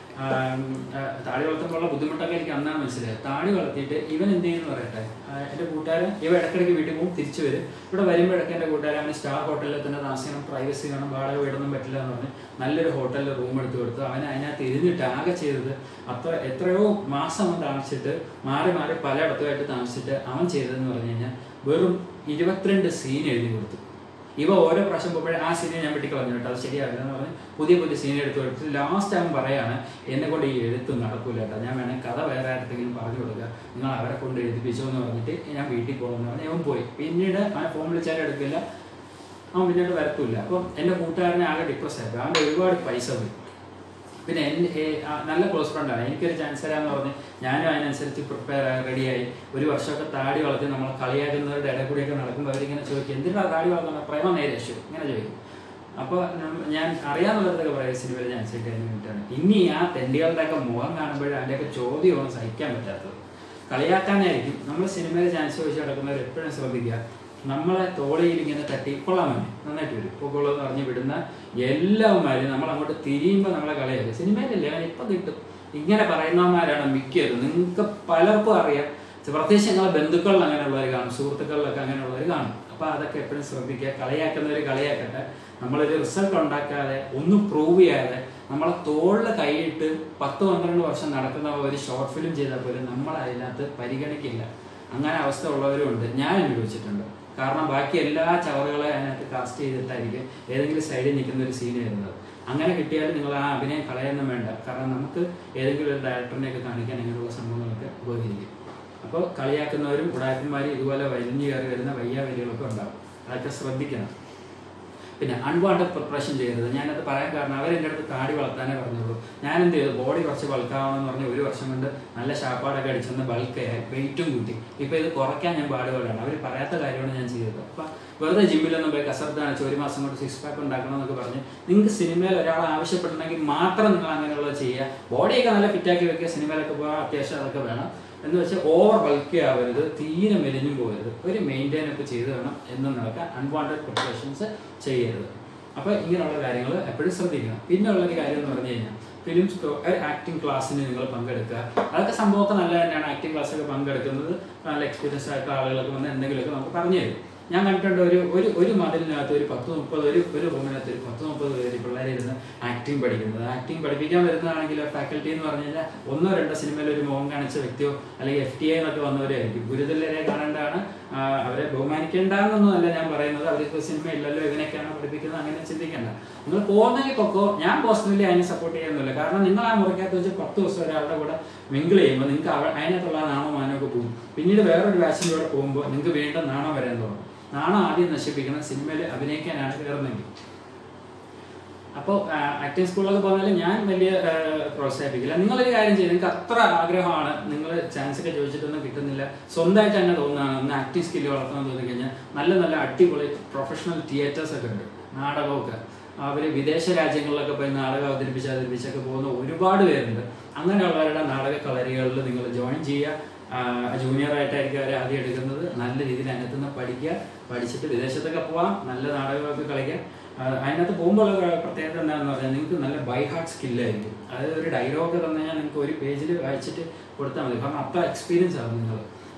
ആം, ആ, താടി വളർത്തുമ്പോഴുള്ള ബുദ്ധിമുട്ടൊക്കെ എനിക്ക് അന്നാണ് മനസ്സിലായത് താടി വളർത്തിയിട്ട് ഇവൻ എന്ത് ചെയ്യുന്നു പറയട്ടെ ആ, എൻ്റെ കൂട്ടുകാരൻ ഇവ ഇടയ്ക്കിടയ്ക്ക് വീട്ടിൽ പോകും തിരിച്ചു വരും ഇവിടെ വരുമ്പോഴൊക്കെ എൻ്റെ കൂട്ടുകാരൻ അവന് സ്റ്റാർ ഹോട്ടലിൽ തന്നെ താമസിക്കണം പ്രൈവസി വേണം വാടക വീടൊന്നും പറ്റില്ല എന്ന് പറഞ്ഞ് നല്ലൊരു ഹോട്ടലിൽ റൂം എടുത്ത് കൊടുത്തു അവൻ അതിനകത്ത് ഇരുന്നിട്ട് ആകെ ചെയ്തത് അത്ര എത്രയോ മാസം അവൻ താമസിച്ചിട്ട് മാറി മാറി പലയിടത്തുമായിട്ട് താമസിച്ചിട്ട് അവൻ ചെയ്തതെന്ന് പറഞ്ഞു കഴിഞ്ഞാൽ വെറും ഇരുപത്തിരണ്ട് സീൻ എഴുതി കൊടുത്തു ഇവ ഓരോ പ്രാവശ്യം പോകുമ്പോഴേ ആ സീനെ ഞാൻ വെട്ടിക്കളഞ്ഞു കേട്ടോ അത് ശരിയാവില്ല എന്ന് പറഞ്ഞ് പുതിയ പുതിയ സീൻ എടുത്ത് കൊടുത്ത് ലാസ്റ്റ് അവൻ പറയാണ് എന്നെ കൊണ്ട് ഈ എഴുത്ത് നടക്കൂല കേട്ടോ ഞാൻ വേണേൽ കഥ വേറെ ആർക്കെങ്കിലും പറഞ്ഞു കൊടുക്കുക നിങ്ങൾ അവരെ കൊണ്ട് എഴുതിപ്പിച്ചോ എന്ന് പറഞ്ഞിട്ട് ഞാൻ വീട്ടിൽ പോകുമെന്ന് പറഞ്ഞ് അവൻ പോയി പിന്നീട് അവൻ ഫോൺ വിളിച്ചാലും എടുക്കില്ല അവൻ പിന്നീട് വരത്തില്ല അപ്പം എൻ്റെ കൂട്ടുകാരനെ ആകെ ഡിപ്രസ് ആയി അവൻ്റെ ഒരുപാട് പൈസ പോയി പിന്നെ എൻ്റെ ഏ- ആ നല്ല ക്ലോസ് ഫ്രണ്ടാണ് എനിക്കൊരു ചാൻസ് തരാമെന്ന് പറഞ്ഞ് ഞാനും അതിനനുസരിച്ച് പ്രിപ്പയർ റെഡിയായി ഒരു വർഷമൊക്കെ താടി വളർത്തി നമ്മൾ കളിയാക്കുന്നവരുടെ ഇടയിൽ കൂടിയൊക്കെ നടക്കുമ്പോൾ അവരിങ്ങനെ ചോദിക്കും എന്തിനാണ് താടി വളർത്തുന്നത് പ്രേമ നേരേശു ഇങ്ങനെ ചോദിക്കും അപ്പോൾ ഞാൻ അറിയാവുന്നവരൊക്കെ പറയാം സിനിമയിൽ ചാൻസ് കിട്ടിയതിന് വേണ്ടിയിട്ടാണ് ഇനി ആ തെണ്ടികളുടെ ഒക്കെ മുഖം കാണുമ്പോഴേ അതിൻ്റെയൊക്കെ ചോദ്യമാണ് സഹിക്കാൻ പറ്റാത്തത് കളിയാക്കാനായിരിക്കും നമ്മൾ സിനിമയിൽ ചാൻസ് ചോദിച്ച് നടക്കുന്നവർ എപ്പോഴും ശ്രദ്ധിക്കുക നമ്മളെ തോളിയിൽ ഇങ്ങനെ തട്ടി കൊള്ളാൻ മതി നന്നായിട്ട് വരും പൊക്കോളൂ എന്ന് പറഞ്ഞ് വിടുന്ന എല്ലാവന്മാരും നമ്മൾ അങ്ങോട്ട് തിരിയുമ്പോൾ നമ്മളെ കളയല്ലേ സിനിമയിലല്ലേ അവൻ ഇപ്പം കിട്ടും ഇങ്ങനെ പറയുന്നവന്മാരാണ് മിക്കതും നിങ്ങൾക്ക് പലർക്കും അറിയാം പ്രത്യേകിച്ച് ഞങ്ങളെ ബന്ധുക്കളിൽ അങ്ങനെയുള്ളവർ കാണും സുഹൃത്തുക്കളിലൊക്കെ അങ്ങനെയുള്ളവർ കാണും അപ്പോൾ അതൊക്കെ എപ്പോഴും ശ്രദ്ധിക്കുക കളിയാക്കുന്നവർ കളിയാക്കട്ടെ നമ്മളൊരു റിസൾട്ട് ഉണ്ടാക്കാതെ ഒന്നും പ്രൂവ് ചെയ്യാതെ നമ്മളെ തോളിൽ കൈയിട്ട് പത്ത് പന്ത്രണ്ട് വർഷം നടക്കുന്ന ഒരു ഷോർട്ട് ഫിലിം ചെയ്താൽ പോലും നമ്മൾ അതിനകത്ത് പരിഗണിക്കില്ല അങ്ങനെ അവസ്ഥ ഉള്ളവരും ഉണ്ട് ഞാൻ അനുഭവിച്ചിട്ടുണ്ട് കാരണം ബാക്കി എല്ലാ ചവറുകളെ അതിനകത്ത് കാസ്റ്റ് ചെയ്തിട്ടായിരിക്കും ഏതെങ്കിലും സൈഡിൽ നിൽക്കുന്ന ഒരു സീൻ വരുന്നത് അങ്ങനെ കിട്ടിയാൽ നിങ്ങൾ ആ അഭിനയം കളയൊന്നും വേണ്ട കാരണം നമുക്ക് ഏതെങ്കിലും ഒരു ഡയറക്ടറിനെയൊക്കെ കാണിക്കാൻ ഇങ്ങനെയുള്ള സംഭവങ്ങളൊക്കെ ഉപകരിക്കും അപ്പോൾ കളിയാക്കുന്നവരും ഉടായ്പന്മാരും ഇതുപോലെ വലിഞ്ഞു കയറി വരുന്ന വയ്യാവലികളൊക്കെ ഉണ്ടാവും അതൊക്കെ ശ്രദ്ധിക്കണം പിന്നെ അൺവാണ്ടഡ് പ്രിപ്പറേഷൻ ചെയ്യരുത് ഞാനത് പറയാൻ കാരണം അവർ എൻ്റെ അടുത്ത് താടി വളർത്താനേ പറഞ്ഞുള്ളൂ ഞാൻ എന്ത് ചെയ്തു ബോഡി കുറച്ച് ബൾക്കാവണമെന്ന് പറഞ്ഞ് ഒരു വർഷം കൊണ്ട് നല്ല ഷാപ്പാടൊക്കെ അടിച്ചെന്ന് ബൾക്കായി വെയിറ്റും കൂട്ടി ഇപ്പൊ ഇത് കുറയ്ക്കാൻ ഞാൻ പാടുപോലാണ് അവർ പറയാത്ത കാര്യമാണ് ഞാൻ ചെയ്തത് അപ്പൊ വെറുതെ ജിമ്മിലൊന്നും പോയി കസർത്ത് കാണിച്ച് ഒരു മാസം കൊണ്ട് സിക്സ് പാക്ക് ഉണ്ടാക്കണം എന്നൊക്കെ പറഞ്ഞ് നിങ്ങൾക്ക് സിനിമയിൽ ഒരാൾ ആവശ്യപ്പെടണമെങ്കിൽ മാത്രം നിങ്ങൾ അങ്ങനെയുള്ളത് ചെയ്യുക ബോഡിയൊക്കെ നല്ല ഫിറ്റാക്കി വെക്കുക സിനിമയിലൊക്കെ പോകാൻ അത്യാവശ്യം അതൊക്കെ വേണം എന്ന് വെച്ചാൽ ഓവർ ബൾക്കി ആവരുത് തീരെ മെലിഞ്ഞും പോകരുത് ഒരു മെയിൻറ്റെയിൻ ഒക്കെ ചെയ്ത് വേണം എന്നും നടക്കാൻ അൺവാണ്ടഡ് പ്രിപ്പറേഷൻസ് ചെയ്യരുത് അപ്പോൾ ഇങ്ങനെയുള്ള കാര്യങ്ങൾ എപ്പോഴും ശ്രദ്ധിക്കണം പിന്നെ ഉള്ള ഒരു കാര്യം എന്ന് പറഞ്ഞു കഴിഞ്ഞാൽ ഫിലിം സ്റ്റോ ആക്ടിംഗ് ക്ലാസ്സിന് നിങ്ങൾ പങ്കെടുക്കുക അതൊക്കെ സംഭവമൊക്കെ നല്ല തന്നെയാണ് ആക്ടിംഗ് ക്ലാസ്സൊക്കെ പങ്കെടുക്കുന്നത് നല്ല എക്സ്പീരിയൻസ് ആയിട്ടുള്ള ആളുകളൊക്കെ വന്ന് എന്തെങ്കിലുമൊക്കെ നമുക്ക് പറഞ്ഞു തരും ഞാൻ കണ്ടിട്ടുണ്ട് ഒരു ഒരു ഒരു മതിലിനകത്ത് ഒരു പത്ത് മുപ്പത് ഒരു ഒരു റൂമിനകത്ത് ഒരു പത്ത് മുപ്പത് പേര് പിള്ളേർ ഇരുന്ന് ആക്ടിങ് പഠിക്കുന്നത് ആക്ടിങ് പഠിപ്പിക്കാൻ വരുന്നതാണെങ്കിൽ ഫാക്കൽറ്റി എന്ന് പറഞ്ഞു കഴിഞ്ഞാൽ ഒന്നോ രണ്ടോ സിനിമയിൽ ഒരു മുഖം കാണിച്ച വ്യക്തിയോ അല്ലെങ്കിൽ എഫ് ടി ഐ എന്നൊക്കെ വന്നവരായിരിക്കും ഗുരുതുല്യരെ കാണേണ്ടതാണ് ആ, അവരെ ബഹുമാനിക്കേണ്ടെന്നൊന്നുമല്ല ഞാൻ പറയുന്നത് അവർക്ക് സിനിമ ഇല്ലല്ലോ ഇവനൊക്കെയാണ് പഠിപ്പിക്കുന്നത് അങ്ങനെ ചിന്തിക്കേണ്ട നിങ്ങൾ പോകുന്നെങ്കിൽ പൊക്കോ ഞാൻ പേഴ്സണലി അതിനെ സപ്പോർട്ട് ചെയ്യുന്നില്ല കാരണം നിങ്ങൾ ആ മുറിക്കകത്ത് വെച്ച് പത്ത് ദിവസം ഒരാളുടെ കൂടെ മിങ്കിൾ ചെയ്യുമ്പോൾ നിങ്ങൾക്ക് അവ അതിനകത്തുള്ള ആ നാണോ മാനമൊക്കെ പോകും പിന്നീട് വേറൊരു ബാച്ചിൻ്റെ കൂടെ പോകുമ്പോൾ നിങ്ങൾക്ക് വീണ്ടും നാണം വരാൻ തുടങ്ങും നാണം ആദ്യം നശിപ്പിക്കണം സിനിമയിൽ അഭിനയിക്കാനാണ് കയറുന്നെങ്കിൽ അപ്പോൾ ആക്ടിങ് സ്കൂളിലൊക്കെ പോകാൻ ഞാൻ വലിയ ആ, പ്രോത്സാഹിപ്പിക്കില്ല നിങ്ങളൊരു കാര്യം ചെയ്യും നിങ്ങൾക്ക് അത്ര ആഗ്രഹമാണ് നിങ്ങൾ ചാൻസ് ഒക്കെ ചോദിച്ചിട്ടൊന്നും കിട്ടുന്നില്ല സ്വന്തമായിട്ട് തന്നെ തോന്നുകയാണ് ഒന്ന് ആക്ടിങ് സ്കില്ല് വളർത്താൻ തോന്നി കഴിഞ്ഞാൽ നല്ല നല്ല അടിപൊളി പ്രൊഫഷണൽ തിയേറ്റേഴ്സ് ഒക്കെ ഉണ്ട് നാടകമൊക്കെ അവർ വിദേശ രാജ്യങ്ങളിലൊക്കെ പോയി നാടകം അവതരിപ്പിച്ച് അവതരിപ്പിച്ചൊക്കെ പോകുന്ന ഒരുപാട് പേരുണ്ട് അങ്ങനെയുള്ളവരുടെ നാടക കളരികളിൽ നിങ്ങൾ ജോയിൻ ചെയ്യുക ജൂനിയർ ആയിട്ടായിരിക്കും അവർ ആദ്യം എടുക്കുന്നത് നല്ല രീതിയിൽ അതിനകത്ത് നിന്ന് പഠിക്കുക പഠിച്ചിട്ട് വിദേശത്തൊക്കെ പോവാം നല്ല നാടകമൊക്കെ കളിക്കാം ആ, അതിനകത്ത് പോകുമ്പോൾ ഉള്ള പ്രത്യേകത എന്താണെന്ന് പറഞ്ഞാൽ നിങ്ങൾക്ക് നല്ല ബൈ ഹാർട്ട് സ്കില്ലായിരിക്കും അതായത് ഒരു ഡയലോഗ് തന്നു കഴിഞ്ഞാൽ നിങ്ങൾക്ക് ഒരു പേജിൽ വായിച്ചിട്ട് കൊടുത്താൽ മതി കാരണം അത്ര എക്സ്പീരിയൻസ് ആകും നിങ്ങൾ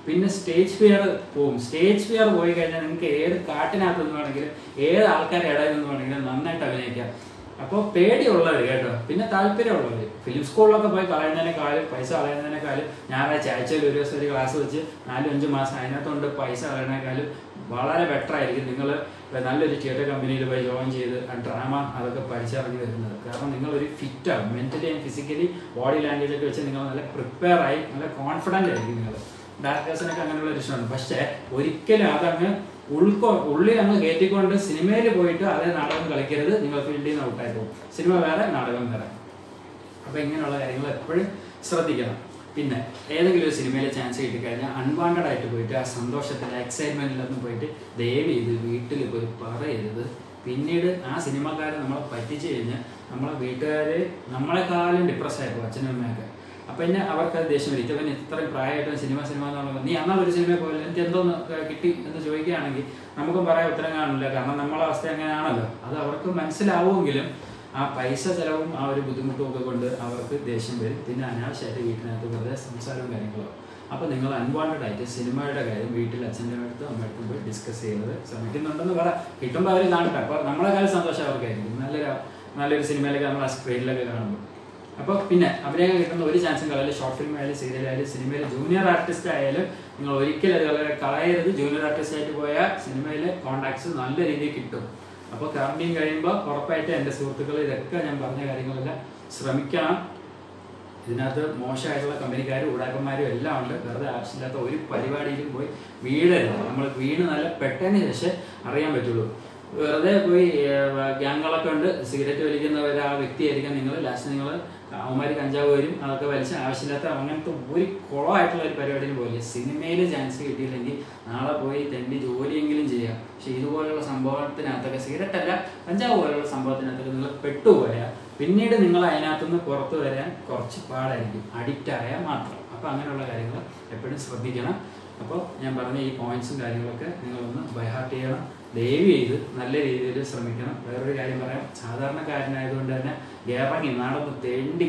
പിന്നെ സ്റ്റേജ് ഫിയർ പോവും സ്റ്റേജ് ഫിയർ പോയി കഴിഞ്ഞാൽ നിങ്ങൾക്ക് ഏത് കാട്ടിനകത്ത് നിന്ന് വേണമെങ്കിലും ഏത് ആൾക്കാരുടെ ഇടയിൽ നിന്ന് വേണമെങ്കിലും നന്നായിട്ട് അഭിനയിക്കാം അപ്പോൾ പേടിയുള്ളവർ കേട്ടോ പിന്നെ താല്പര്യമുള്ളവർ ഫിലിം സ്കൂളിലൊക്കെ പോയി കളയുന്നതിനേക്കാളും പൈസ കളയുന്നതിനേക്കാളും ഞായറാഴ്ച ആഴ്ചയിൽ ഒരു ദിവസം ഒരു ക്ലാസ് വെച്ച് നാലും അഞ്ച് മാസം അതിനകത്തുകൊണ്ട് പൈസ കളയുന്നതിനേക്കാളും വളരെ ബെറ്റർ ആയിരിക്കും നിങ്ങൾ നല്ലൊരു തിയേറ്റർ കമ്പനിയിൽ പോയി ജോയിൻ ചെയ്ത് ആ ഡ്രാമ അതൊക്കെ പഠിച്ചിറങ്ങി വരുന്നത് കാരണം നിങ്ങൾ ഒരു ഫിറ്റാണ് mentally and physically body language ഒക്കെ വെച്ച് നിങ്ങൾ നല്ല പ്രിപ്പയർ ആയി നല്ല കോൺഫിഡൻ്റ് ആയിരിക്കും നിങ്ങൾ ഡയറക്ടേഴ്സിനൊക്കെ അങ്ങനെയുള്ള ഒരു ഇഷ്ടമാണ് പക്ഷേ ഒരിക്കലും അതങ്ങ് ഉൾക്കൊ ഉള്ളിൽ അങ്ങ് കയറ്റിക്കൊണ്ട് സിനിമയിൽ പോയിട്ട് അതേ നാടകം കളിക്കരുത് നിങ്ങൾ ഫീൽഡിൽ നിന്ന് ഔട്ടായി പോകും സിനിമ വേറെ നാടകം വേറെ അപ്പൊ ഇങ്ങനെയുള്ള കാര്യങ്ങൾ എപ്പോഴും ശ്രദ്ധിക്കണം പിന്നെ ഏതെങ്കിലും ഒരു സിനിമയിൽ ചാൻസ് കിട്ടിക്കഴിഞ്ഞാൽ അൺവാണ്ടഡ് ആയിട്ട് പോയിട്ട് ആ സന്തോഷത്തിൽ എക്സൈറ്റ്മെന്റിലൊന്നും പോയിട്ട് ദയവ് ചെയ്ത് വീട്ടിൽ പോയി പറയരുത് പിന്നീട് ആ സിനിമക്കാരെ നമ്മളെ പറ്റിച്ചു കഴിഞ്ഞാൽ നമ്മളെ വീട്ടുകാര് നമ്മളെക്കാളും ഡിപ്രസ് ആയിപ്പോ അച്ഛനും അമ്മയൊക്കെ അപ്പൊ പിന്നെ അവർക്ക് അത് ദേഷ്യം വരും ഇവൻ ഇത്രയും പ്രായമായിട്ട് സിനിമ സിനിമ എന്നുള്ളത് നീ അന്നാ ഒരു സിനിമ പോയില്ല എനിക്ക് എന്തോന്ന് കിട്ടി എന്ന് ചോദിക്കുകയാണെങ്കിൽ നമുക്കും പറയാൻ ഉത്തരം കാണില്ല കാരണം നമ്മളെ അവസ്ഥ അങ്ങനെയാണല്ലോ അത് അവർക്ക് മനസ്സിലാവുമെങ്കിലും ആ പൈസ ചെലവും ആ ഒരു ബുദ്ധിമുട്ടും ഒക്കെ കൊണ്ട് അവർക്ക് ദേഷ്യം വരും പിന്നെ അനാവശ്യമായിട്ട് വീട്ടിനകത്ത് വെറുതെ സംസാരവും കാര്യങ്ങളും അപ്പോൾ നിങ്ങൾ അൺവാണ്ടഡ് ആയിട്ട് സിനിമയുടെ കാര്യം വീട്ടിൽ അച്ഛൻ്റെ അടുത്ത് അമ്മയടുത്തും പോയി ഡിസ്കസ് ചെയ്യുന്നത് ശ്രമിക്കുന്നുണ്ടെന്ന് പറ കിട്ടുമ്പോൾ അവർ കാണട്ടെ അപ്പോൾ നമ്മളെ കാര്യം സന്തോഷം അവർക്കായിരിക്കും നല്ലൊരു നല്ലൊരു സിനിമയിലൊക്കെ നമ്മൾ ആ സ്ക്രീനിലൊക്കെ കാണുമ്പോൾ അപ്പോൾ പിന്നെ അഭിനയം കിട്ടുന്ന ഒരു ചാൻസും കളയില്ല ഷോർട്ട് ഫിലിം ആയാലും സീരിയൽ ആയാലും സിനിമയിൽ ജൂനിയർ ആർട്ടിസ്റ്റ് ആയാലും നിങ്ങൾ ഒരിക്കലും അത് കളയ- കളയരുത് ജൂനിയർ ആർട്ടിസ്റ്റ് ആയിട്ട് പോയാൽ സിനിമയിലെ കോണ്ടാക്ട്സ് നല്ല രീതിയിൽ കിട്ടും അപ്പോൾ കാമ്പിയും കഴിയുമ്പോൾ ഉറപ്പായിട്ട് എൻ്റെ സുഹൃത്തുക്കൾ ഇതൊക്കെ ഞാൻ പറഞ്ഞ കാര്യങ്ങളെല്ലാം ശ്രമിക്കണം ഇതിനകത്ത് മോശമായിട്ടുള്ള കമ്പനിക്കാരും ഉടാക്കന്മാരും എല്ലാം ഉണ്ട് വെറുതെ ആവശ്യമില്ലാത്ത ഒരു പരിപാടിയിലും പോയി വീഴരുത് നമ്മൾ വീണ് നല്ല പെട്ടെന്ന് ശേഷം അറിയാൻ പറ്റുള്ളൂ വെറുതെ പോയി ഗ്യാങ്ങുകളൊക്കെ ഉണ്ട് സിഗരറ്റ് വലിക്കുന്നവർ ആ വ്യക്തിയായിരിക്കാം നിങ്ങൾ ലാസ്റ്റ് നിങ്ങൾ അവന്മാർ കഞ്ചാവ് വരും അതൊക്കെ വലിച്ച് ആവശ്യമില്ലാത്ത അങ്ങനത്തെ ഒരു കുളമായിട്ടുള്ള ഒരു പരിപാടിയിൽ പോയില്ല സിനിമയിൽ ചാൻസ് കിട്ടിയില്ലെങ്കിൽ നാളെ പോയി തെണ്ടി ജോലിയെങ്കിലും ചെയ്യാം പക്ഷെ ഇതുപോലുള്ള സംഭവത്തിനകത്തൊക്കെ സിഗരറ്റ് അല്ല കഞ്ചാവ് പോലുള്ള സംഭവത്തിനകത്തൊക്കെ നിങ്ങൾ പെട്ടുപോയാൽ പിന്നീട് നിങ്ങൾ അതിനകത്തുനിന്ന് പുറത്തു വരാൻ കുറച്ച് പാടായിരിക്കും അഡിക്റ്റ് ആയാൽ മാത്രം അപ്പോൾ അങ്ങനെയുള്ള കാര്യങ്ങൾ എപ്പോഴും ശ്രദ്ധിക്കണം അപ്പോൾ ഞാൻ പറഞ്ഞ ഈ പോയിന്റ്സും കാര്യങ്ങളൊക്കെ നിങ്ങളൊന്ന് ബൈഹാർട്ട് ചെയ്യണം ദയവ് ചെയ്ത് നല്ല രീതിയിൽ ശ്രമിക്കണം വേറൊരു കാര്യം പറയാം സാധാരണക്കാരനായതുകൊണ്ട് തന്നെ ഇറങ്ങി നടന്ന് തെണ്ടി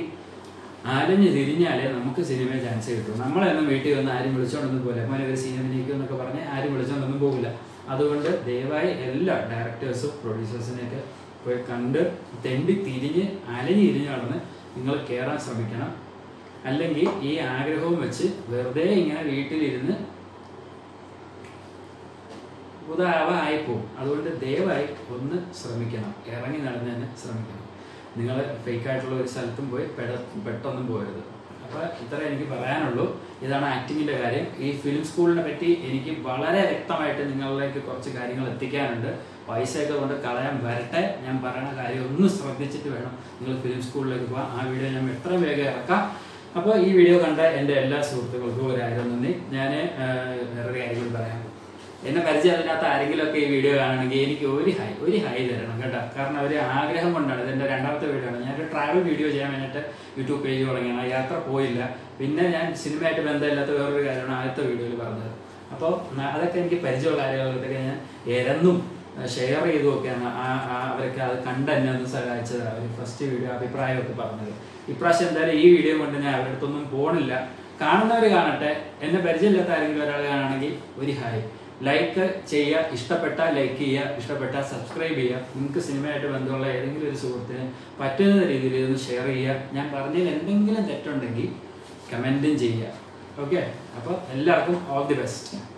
അലഞ്ഞ് തിരിഞ്ഞാലേ നമുക്ക് സിനിമയിൽ ചാൻസ് കിട്ടും നമ്മളെന്നും വീട്ടിൽ വന്ന് ആരും വിളിച്ചോണ്ടൊന്നും പോകില്ല മോനെ ഒരു സിനിമയിലേക്ക് എന്നൊക്കെ പറഞ്ഞ് ആരും വിളിച്ചോണ്ടൊന്നും പോകില്ല അതുകൊണ്ട് ദയവായി എല്ലാ ഡയറക്ടേഴ്സും പ്രൊഡ്യൂസേഴ്സിനെയൊക്കെ പോയി കണ്ട് തെണ്ടി തിരിഞ്ഞ് അലഞ്ഞ് തിരിഞ്ഞ് നടന്ന് നിങ്ങൾ കയറാൻ ശ്രമിക്കണം അല്ലെങ്കിൽ ഈ ആഗ്രഹവും വെച്ച് വെറുതെ ഇങ്ങനെ വീട്ടിലിരുന്ന് ഉദാവ ആയിപ്പോവും അതുകൊണ്ട് ദയവായി ഒന്ന് ശ്രമിക്കണം ഇറങ്ങി നടന്നതിന് ശ്രമിക്കണം നിങ്ങൾ ഫേക്ക് ആയിട്ടുള്ള ഒരു സ്ഥലത്തും പോയി പെട- പെട്ടൊന്നും പോകരുത് അപ്പോൾ ഇത്ര എനിക്ക് പറയാനുള്ളൂ ഇതാണ് ആക്ടിങ്ങിന്റെ കാര്യം ഈ ഫിലിം സ്കൂളിനെ പറ്റി എനിക്ക് വളരെ വ്യക്തമായിട്ട് നിങ്ങളിലേക്ക് കുറച്ച് കാര്യങ്ങൾ എത്തിക്കാനുണ്ട് പൈസയൊക്കെ കൊണ്ട് കളയാൻ വരട്ടെ ഞാൻ പറയുന്ന കാര്യം ഒന്ന് ശ്രദ്ധിച്ചിട്ട് വേണം നിങ്ങൾ ഫിലിം സ്കൂളിലേക്ക് പോകാൻ ആ വീഡിയോ ഞാൻ എത്രയും വേഗം ഇറക്കാം അപ്പോൾ ഈ വീഡിയോ കണ്ട എൻ്റെ എല്ലാ സുഹൃത്തുക്കൾക്കും ഒരായിരം നന്ദി ഞാൻ വേറൊരു കാര്യം കൂടി പറയാം എന്നെ പരിചയമില്ലാത്ത ആരെങ്കിലും ഒക്കെ ഈ വീഡിയോ കാണണമെങ്കിൽ എനിക്ക് ഒരു ഹൈ ഒരു ഹൈ തരണം കേട്ടോ കാരണം ഒരു ആഗ്രഹം കൊണ്ടാണ് ഇതെന്റെ രണ്ടാമത്തെ വീഡിയോ ആണ് ഞാനൊരു ട്രാവൽ വീഡിയോ ചെയ്യാൻ വേണ്ടിയിട്ട് യൂട്യൂബ് പേജ് തുടങ്ങിയാണ് ആ യാത്ര പോയില്ല പിന്നെ ഞാൻ സിനിമയായിട്ട് ബന്ധമില്ലാത്ത വേറൊരു കാര്യമാണ് ആദ്യത്തെ വീഡിയോയിൽ പറഞ്ഞത് അപ്പോൾ അതൊക്കെ എനിക്ക് പരിചയമുള്ള കാര്യങ്ങളൊക്കെ ഞാൻ എരന്നും ഷെയർ ചെയ്തുമൊക്കെയാണ് ആ ആ അവരൊക്കെ അത് കണ്ട് എന്നെ ഒന്ന് സഹായിച്ചത് അവർ ഫസ്റ്റ് വീഡിയോ അഭിപ്രായമൊക്കെ പറഞ്ഞത് ഇപ്രാവശ്യം എന്തായാലും ഈ വീഡിയോ കൊണ്ട് ഞാൻ അവരുടെ അടുത്തൊന്നും പോണില്ല കാണുന്നവർ കാണട്ടെ എന്നെ പരിചയമില്ലാത്ത ആരെങ്കിലും ഒരാൾ കാണുകയാണെങ്കിൽ ഒരു ഹായ് ലൈക്ക് ചെയ്യുക ഇഷ്ടപ്പെട്ടാൽ ലൈക്ക് ചെയ്യുക ഇഷ്ടപ്പെട്ടാൽ സബ്സ്ക്രൈബ് ചെയ്യുക നിങ്ങൾക്ക് സിനിമയായിട്ട് ബന്ധമുള്ള ഏതെങ്കിലും ഒരു സുഹൃത്തിന് പറ്റുന്ന രീതിയിൽ ഇതൊന്ന് ഷെയർ ചെയ്യുക ഞാൻ പറഞ്ഞതിൽ എന്തെങ്കിലും തെറ്റുണ്ടെങ്കിൽ കമൻറ്റും ചെയ്യുക ഓക്കെ അപ്പോൾ എല്ലാവർക്കും ഓൾ ദി ബെസ്റ്റ്